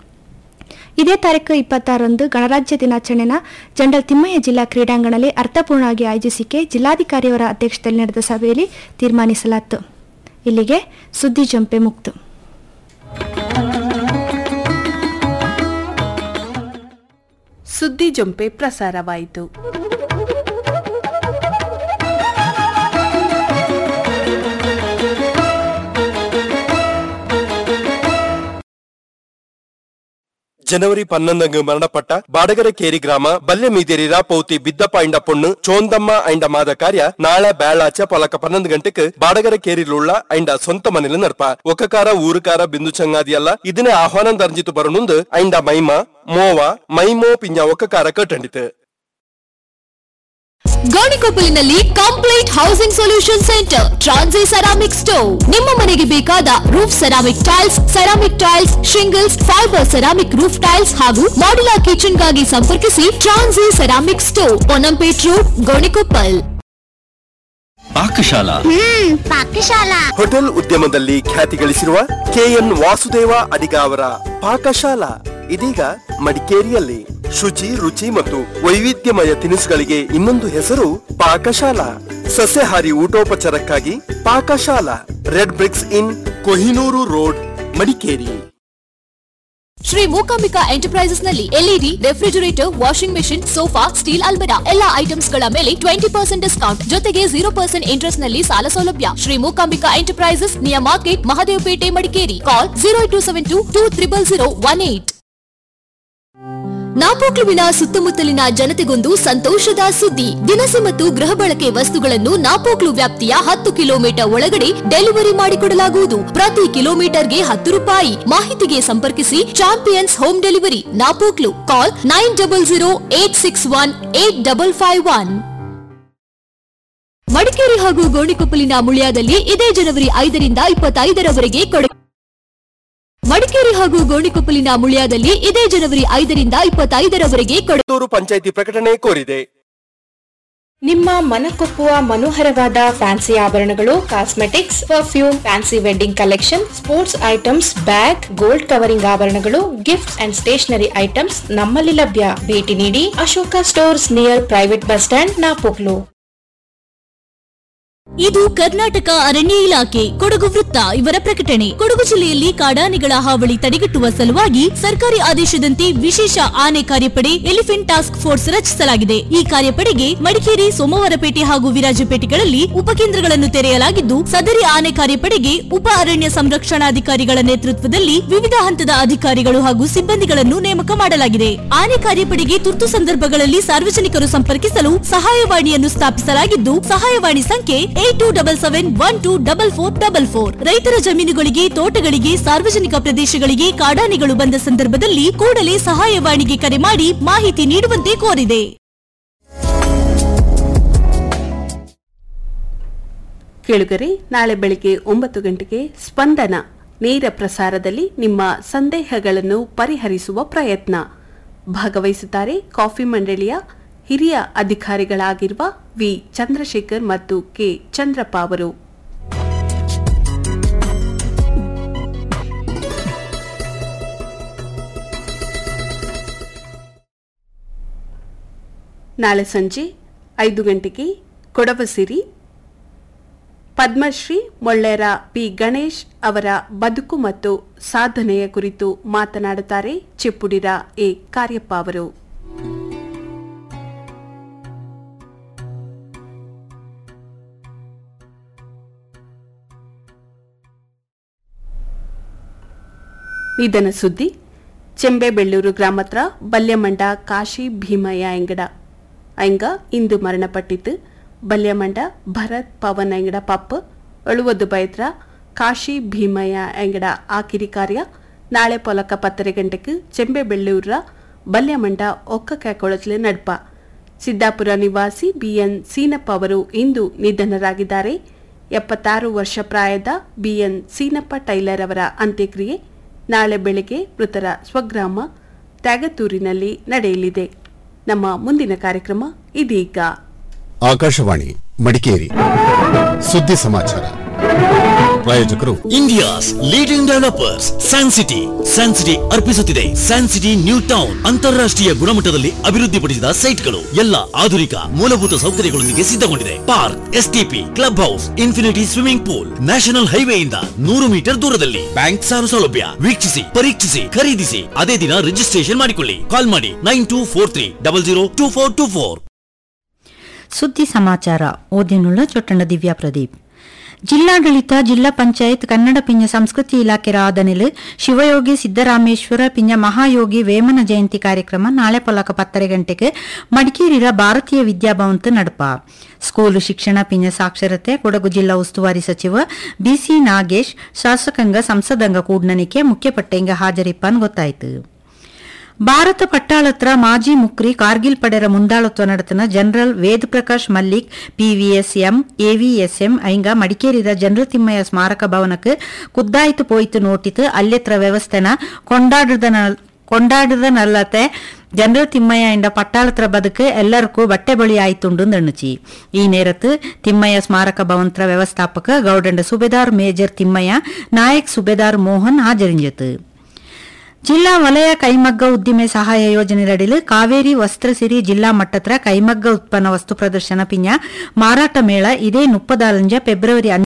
ಇದೇ ತಾರೀಕು ಇಪ್ಪತ್ತಾರರಂದು ಗಣರಾಜ್ಯ ದಿನಾಚರಣೆನ ಜನರಲ್ ತಿಮ್ಮಯ್ಯ ಜಿಲ್ಲಾ ಕ್ರೀಡಾಂಗಣದಲ್ಲಿ ಅರ್ಥಪೂರ್ಣವಾಗಿ ಆಯೋಜಿಸಿಕೆ ಜಿಲ್ಲಾಧಿಕಾರಿಯವರ ಅಧ್ಯಕ್ಷತೆಯಲ್ಲಿ ನಡೆದ ಸಭೆಯಲ್ಲಿ ತೀರ್ಮಾನಿಸಲಾಯಿತು ಇಲ್ಲಿಗೆ ಸುದ್ದಿ ಜಂಪೆ ಮುಕ್ತು ಸುದ್ದಿ ಜೊಂಪೆ ಪ್ರಸಾರವಾಯಿತು ஜனவரி பன்னெண்டுங்கு மரணப்பட்ட ಬಾಡಗರಕೇರಿ ಗ್ರಾಮ ಬಲ್ಲೆ ಮೀದಿರಿರ ಪೌತಿ ಬಿದ್ದಪ್ಪ ಐಂಡ ಪೊಣ್ಣು ಚೋಂದಮ್ಮ ಐಂಡ ಮಾದ ಕಾರ್ಯ ನಾಳೆ ಬೇಳಾಚ ಪೊಲಕ ಪನ್ನೊಂದು ಗಂಟೆಗೆ ಬಾಡಗರಕೇರಿಲುಳ್ಳ ಐಂಡ ಸೊಂತ ಮನೇಲಿ ನಡ್ಪ ಒಕ್ಕಕಾರ ಊರುಕಾರ ಬಿಂದು ಚಂಗಾದಿಯಲ್ಲ ಇದನ್ನೇ ಆಹ್ವಾನ ದಂಜಿತು ಬರನುಂದು ಐಂಡ ಮೈಮ ಮೋವ ಮೈಮೋ ಪಿಂಜ ಒಕ್ಕಕಾರ ಕಟ್ಟಂಡಿತು ಗೋಣಿಕೊಪ್ಪಲಿನಲ್ಲಿ ಕಂಪ್ಲೀಟ್ ಹೌಸಿಂಗ್ ಸೊಲ್ಯೂಷನ್ ಸೆಂಟರ್ ಟ್ರಾನ್ಸಿ ಸೆರಾಮಿಕ್ ಸ್ಟೋವ್ ನಿಮ್ಮ ಮನೆಗೆ ಬೇಕಾದ roof ceramic tiles ceramic tiles shingles fibre ceramic roof tiles ಹಾಗೂ ಮಾಡ್ಯುಲರ್ ಕಿಚನ್ ಗಾಗಿ ಸಂಪರ್ಕಿಸಿ ಟ್ರಾನ್ಸಿ ceramic stove Ponnampet road Gonikoppal Pakashala Pakashala hotel ಉದ್ಯಮದಲ್ಲಿ ಖ್ಯಾತಿ ಗಳಿಸಿರುವ ಕೆಎನ್ ವಾಸುದೇವ ಅಡಿಗ ಅವರ ಪಾಕಶಾಲಾ ಇದೀಗ ಮಡಿಕೇರಿಯಲ್ಲಿ ಶುಚಿ ರುಚಿ ಮತ್ತು ವೈವಿಧ್ಯಮಯ ತಿನಿಸುಗಳಿಗೆ ಇನ್ನೊಂದು ಹೆಸರು ಪಾಕಶಾಲಾ ಸಸ್ಯಾಹಾರಿ ಊಟೋಪಚಾರಕ್ಕಾಗಿ Pakashala red bricks inn Kohinoor road Madikeri Shri Mookambika enterprises ನಲ್ಲಿ LED refrigerator washing machine sofa steel ಅಲ್ಮೆರಾ ಎಲ್ಲಾ ಐಟಮ್ಸ್ ಗಳ ಮೇಲೆ ಟ್ವೆಂಟಿ ಪರ್ಸೆಂಟ್ ಡಿಸ್ಕೌಂಟ್ ಜೊತೆಗೆ ಜೀರೋ ಪರ್ಸೆಂಟ್ ಇಂಟ್ರೆಸ್ಟ್ ನಲ್ಲಿ ಸಾಲ ಸೌಲಭ್ಯ Shri Mookambika enterprises near market Mahadevpet Madikeri call zero two seven two two triple zero one eight ನಾಪೋಕ್ಲುವಿನ ಸುತ್ತಮುತ್ತಲಿನ ಜನತೆಗೊಂದು ಸಂತೋಷದ ಸುದ್ದಿ ದಿನಸಿ ಮತ್ತು ಗೃಹ ಬಳಕೆ ವಸ್ತುಗಳನ್ನು ನಾಪೋಕ್ಲು ವ್ಯಾಪ್ತಿಯ ಹತ್ತು ಕಿಲೋಮೀಟರ್ ಒಳಗಡೆ ಡೆಲಿವರಿ ಮಾಡಿಕೊಡಲಾಗುವುದು ಪ್ರತಿ ಕಿಲೋಮೀಟರ್ಗೆ ಹತ್ತು ರೂಪಾಯಿ ಮಾಹಿತಿಗೆ ಸಂಪರ್ಕಿಸಿ champions home delivery Napoklu call nine double zero eight six one eight double five one Madikeri ಹಾಗೂ ಗೋಣಿಕೊಪ್ಪಲಿನ ಮುಳಿಯಾದಲ್ಲಿ ಇದೇ ಜನವರಿ ಐದರಿಂದ ಇಪ್ಪತ್ತೈದರವರೆಗೆ ಕೊಡೆ ಮಡಿಕೇರಿ ಹಾಗೂ ಗೋಣಿಕೊಪ್ಪಲಿನ ಮುಳಿಯಾದಲ್ಲಿ ಇದೇ ಜನವರಿ ಐದರಿಂದ ಇಪ್ಪತ್ತೈದರವರೆಗೆ ಕೊಡೆ ಪುತ್ತೂರು ಪಂಚಾಯಿತಿ ಪ್ರಕಟಣೆ ಕೋರಿದೆ ನಿಮ್ಮ ಮನಕೊಪ್ಪುವ ಮನೋಹರವಾದ ಫ್ಯಾನ್ಸಿ ಆಭರಣಗಳು cosmetics perfume fancy wedding collection sports items bag gold covering ಆಭರಣಗಳು ಗಿಫ್ಟ್ ಅಂಡ್ ಸ್ಟೇಷನರಿ ಐಟಮ್ಸ್ ನಮ್ಮಲ್ಲಿ ಲಭ್ಯ ಭೇಟಿ ನೀಡಿ Ashoka stores near private bus stand Napoklu ಇದು ಕರ್ನಾಟಕ ಅರಣ್ಯ ಇಲಾಖೆ ಕೊಡಗು ವೃತ್ತ ಇವರ ಪ್ರಕಟಣೆ ಕೊಡಗು ಜಿಲ್ಲೆಯಲ್ಲಿ ಕಾಡಾನೆಗಳ ಹಾವಳಿ ತಡೆಗಟ್ಟುವ ಸಲುವಾಗಿ ಸರ್ಕಾರಿ ಆದೇಶದಂತೆ ವಿಶೇಷ ಆನೆ ಕಾರ್ಯಪಡೆ ಎಲಿಫೆಂಟ್ ಟಾಸ್ಕ್ ಫೋರ್ಸ್ ರಚಿಸಲಾಗಿದೆ ಈ ಕಾರ್ಯಪಡೆಗೆ ಮಡಿಕೇರಿ ಸೋಮವಾರಪೇಟೆ ಹಾಗೂ ವಿರಾಜಪೇಟೆಗಳಲ್ಲಿ ಉಪಕೇಂದ್ರಗಳನ್ನು ತೆರೆಯಲಾಗಿದ್ದು ಸದರಿ ಆನೆ ಕಾರ್ಯಪಡೆಗೆ ಉಪ ಅರಣ್ಯ ಸಂರಕ್ಷಣಾಧಿಕಾರಿಗಳ ನೇತೃತ್ವದಲ್ಲಿ ವಿವಿಧ ಹಂತದ ಅಧಿಕಾರಿಗಳು ಹಾಗೂ ಸಿಬ್ಬಂದಿಗಳನ್ನು ನೇಮಕ ಮಾಡಲಾಗಿದೆ ಆನೆ ಕಾರ್ಯಪಡೆಗೆ ತುರ್ತು ಸಂದರ್ಭಗಳಲ್ಲಿ ಸಾರ್ವಜನಿಕರು ಸಂಪರ್ಕಿಸಲು ಸಹಾಯವಾಣಿಯನ್ನು ಸ್ಥಾಪಿಸಲಾಗಿದ್ದು ಸಹಾಯವಾಣಿ ಸಂಖ್ಯೆ eight two double seven one two double four double four ರೈತರ ಜಮೀನುಗಳಿಗೆ ತೋಟಗಳಿಗೆ ಸಾರ್ವಜನಿಕ ಪ್ರದೇಶಗಳಿಗೆ ಕಾಡಾನೆಗಳು ಬಂದ ಸಂದರ್ಭದಲ್ಲಿ ಕೂಡಲೇ ಸಹಾಯವಾಣಿಗೆ ಕರೆ ಮಾಡಿ ಮಾಹಿತಿ ನೀಡುವಂತೆ ಕೋರಿದೆ ಕೇಳುಗರೆ ನಾಳೆ ಬೆಳಿಗ್ಗೆ ಒಂಬತ್ತು ಗಂಟೆಗೆ ಸ್ಪಂದನ ನೇರ ಪ್ರಸಾರದಲ್ಲಿ ನಿಮ್ಮ ಸಂದೇಹಗಳನ್ನು ಪರಿಹರಿಸುವ ಪ್ರಯತ್ನ ಭಾಗವಹಿಸುತ್ತಾರೆ ಕಾಫಿ ಮಂಡಳಿಯ ಹಿರಿಯ ಅಧಿಕಾರಿಗಳಾಗಿರುವ ವಿ ಚಂದ್ರಶೇಖರ್ ಮತ್ತು ಕೆ ಚಂದ್ರಪ್ಪ ಅವರು ನಾಳೆ ಸಂಜೆ ಐದು ಗಂಟೆಗೆ ಕೊಡವಸಿರಿ ಪದ್ಮಶ್ರೀ ಮೊಳ್ಳೆರ ಪಿ ಗಣೇಶ್ ಅವರ ಬದುಕು ಮತ್ತು ಸಾಧನೆಯ ಕುರಿತು ಮಾತನಾಡುತ್ತಾರೆ ಚಿಪ್ಪುಡಿರ ಎ ಕಾರ್ಯಪ್ಪ ಅವರು ನಿಧನ ಸುದ್ದಿ ಚೆಂಬೆಬೆಳ್ಳೂರು ಗ್ರಾಮತ್ರ ಬಲ್ಯಮಂಡ ಕಾಶಿ ಭೀಮಯ್ಯ ಎಂಗಡ ಅಯ್ಯಂಗ ಇಂದು ಮರಣಪಟ್ಟಿತು ಬಲ್ಯಮಂಡ ಭರತ್ ಪವನ್ ಎಂಗಡ ಪಪ್ಪ ಅಳುವದು ಬೈತ್ರ ಕಾಶಿ ಭೀಮಯ್ಯ ಎಂಗಡ ಆಕಿರಿ ಕಾರ್ಯ ನಾಳೆ ಪೊಲಕ ಪತ್ತರೆ ಗಂಟೆಗೆ ಚೆಂಬೆಬೆಳ್ಳೂರ ಬಲ್ಯಮಂಡ ಒಕ್ಕ ಕ್ಯಾಕೊಳತ್ಲೆ ನಡ್ಪ ಸಿದ್ದಾಪುರ ನಿವಾಸಿ ಬಿಎನ್ ಸೀನಪ್ಪ ಅವರು ಇಂದು ನಿಧನರಾಗಿದ್ದಾರೆ ಎಪ್ಪತ್ತಾರು ವರ್ಷ ಪ್ರಾಯದ ಬಿಎನ್ ಸೀನಪ್ಪ ಟೈಲರ್ ಅವರ ಅಂತ್ಯಕ್ರಿಯೆ ನಾಳೆ ಬೆಳಗ್ಗೆ ಮೃತರ ಸ್ವಗ್ರಾಮ ತ್ಯಾಗತೂರಿನಲ್ಲಿ ನಡೆಯಲಿದೆ ನಮ್ಮ ಮುಂದಿನ ಕಾರ್ಯಕ್ರಮ ಇದೀಗ ಆಕಾಶವಾಣಿ ಮಡಿಕೇರಿ ಸುದ್ದಿ ಸಮಾಚಾರ ಪ್ರಾಯೋಜಕರು India's leading developers San City San City ಅರ್ಪಿಸುತ್ತಿದೆ ಸ್ಯಾನ್ಸಿಟಿ ನ್ಯೂ ಟೌನ್ ಅಂತಾರಾಷ್ಟ್ರೀಯ ಗುಣಮಟ್ಟದಲ್ಲಿ ಅಭಿವೃದ್ಧಿಪಡಿಸಿದ ಸೈಟ್ಗಳು ಎಲ್ಲ ಆಧುನಿಕ ಮೂಲಭೂತ ಸೌಕರ್ಯಗಳೊಂದಿಗೆ ಸಿದ್ಧಗೊಂಡಿದೆ park STP club house infinity swimming pool national ಹೈವೇಯಿಂದ ನೂರು ಮೀಟರ್ ದೂರದಲ್ಲಿ ಬ್ಯಾಂಕ್ ಸಾಲ ಸೌಲಭ್ಯ ವೀಕ್ಷಿಸಿ ಪರೀಕ್ಷಿಸಿ ಖರೀದಿಸಿ ಅದೇ ದಿನ ರಿಜಿಸ್ಟ್ರೇಷನ್ ಮಾಡಿಕೊಳ್ಳಿ ಕಾಲ್ ಮಾಡಿ nine two four three double zero two four two four ಸುದ್ದಿ ಸಮಾಚಾರ ಓದಿನುಳ್ಳ ಚೊಟ್ಟಣ ದಿವ್ಯಾ ಪ್ರದೀಪ್ ಜಿಲ್ಲಾಡಳಿತ ಜಿಲ್ಲಾ ಪಂಚಾಯತ್ ಕನ್ನಡ ಪಿಂಜ ಸಂಸ್ಕೃತಿ ಇಲಾಖೆ ಆದನಿಲು ಶಿವಯೋಗಿ ಸಿದ್ದರಾಮೇಶ್ವರ ಪಿಂಜ ಮಹಾಯೋಗಿ ವೇಮನ ಜಯಂತಿ ಕಾರ್ಯಕ್ರಮ ನಾಳೆ ಪೊಲಕ ಪತ್ತರೆ ಗಂಟೆಗೆ ಮಡಿಕೇರಿರ ಭಾರತೀಯ ವಿದ್ಯಾಭವಂತ ನಡಪ ಸ್ಕೂಲು ಶಿಕ್ಷಣ ಪಿಂಜ ಸಾಕ್ಷರತೆ ಕೊಡಗು ಜಿಲ್ಲಾ ಉಸ್ತುವಾರಿ ಸಚಿವ ಬಿಸಿ ನಾಗೇಶ್ ಶಾಸಕಾಂಗ ಸಂಸದಂಗ ಕೂಡ್ನನಿಕೆ ಮುಖ್ಯಪಟ್ಟೆಂಗ ಹಾಜರಿಪ್ಪನ್ ಗೊತ್ತಾಯಿತು ಭಾರತ ಪಟ್ಟಾಳತ್ರ ಮಾಜಿ ಮುಕ್ರಿ ಕಾರ್ಗಿಲ್ ಪಡೆರ ಮುಂದಾಳತ್ವ ನಡೆತನ general Ved Prakash Malik PVSM AVSM ಐಂಗ ಮಡಿಕೇರಿದ ಜನರಲ್ ತಿಮ್ಮಯ್ಯ ಸ್ಮಾರಕ ಭವನಕ್ಕೆ ಕುದ್ದಾಯ್ತು ಪೋಯ್ತು ನೋಟಿತು ಅಲ್ಲೆತ್ರ ವ್ಯವಸ್ಥೆನ ಕೊಂಡಾಡದ ಕೊಂಡಾಡದ ನಲ್ಲತೆ ಜನರಲ್ ತಿಮ್ಮಯ್ಯ ಇಂಡ ಪಟ್ಟಾಳತ್ರ ಬದುಕು ಎಲ್ಲರಿಗೂ ಬಟ್ಟೆ ಬಳಿ ಆಯ್ತುಂಡು ನಣ್ಣುಚಿ ಈ ನೇರತ್ತು ತಿಮ್ಮಯ್ಯ ಸ್ಮಾರಕ ಭವನತ್ರ ವ್ಯವಸ್ಥಾಪಕ ಗೌಡಂಡ ಸುಬೇದಾರ್ ಮೇಜರ್ ತಿಮ್ಮಯ್ಯ ನಾಯಕ್ ಸುಬೇದಾರ್ ಮೋಹನ್ ಹಾಜರಿಂಜತು ಜಿಲ್ಲಾ ವಲಯ ಕೈಮಗ್ಗ ಉದ್ದಿಮೆ ಸಹಾಯ ಯೋಜನೆಯಡಿಲು ಕಾವೇರಿ ವಸ್ತ್ರಸಿರಿ ಜಿಲ್ಲಾ ಮಟ್ಟತ್ರ ಕೈಮಗ್ಗ ಉತ್ಪನ್ನ ವಸ್ತು ಪ್ರದರ್ಶನ ಪಿಂಜ ಮಾರಾಟ ಮೇಳ ಇದೇ ಮುಪ್ಪದಾಲಂಜ ಫೆಬ್ರವರಿ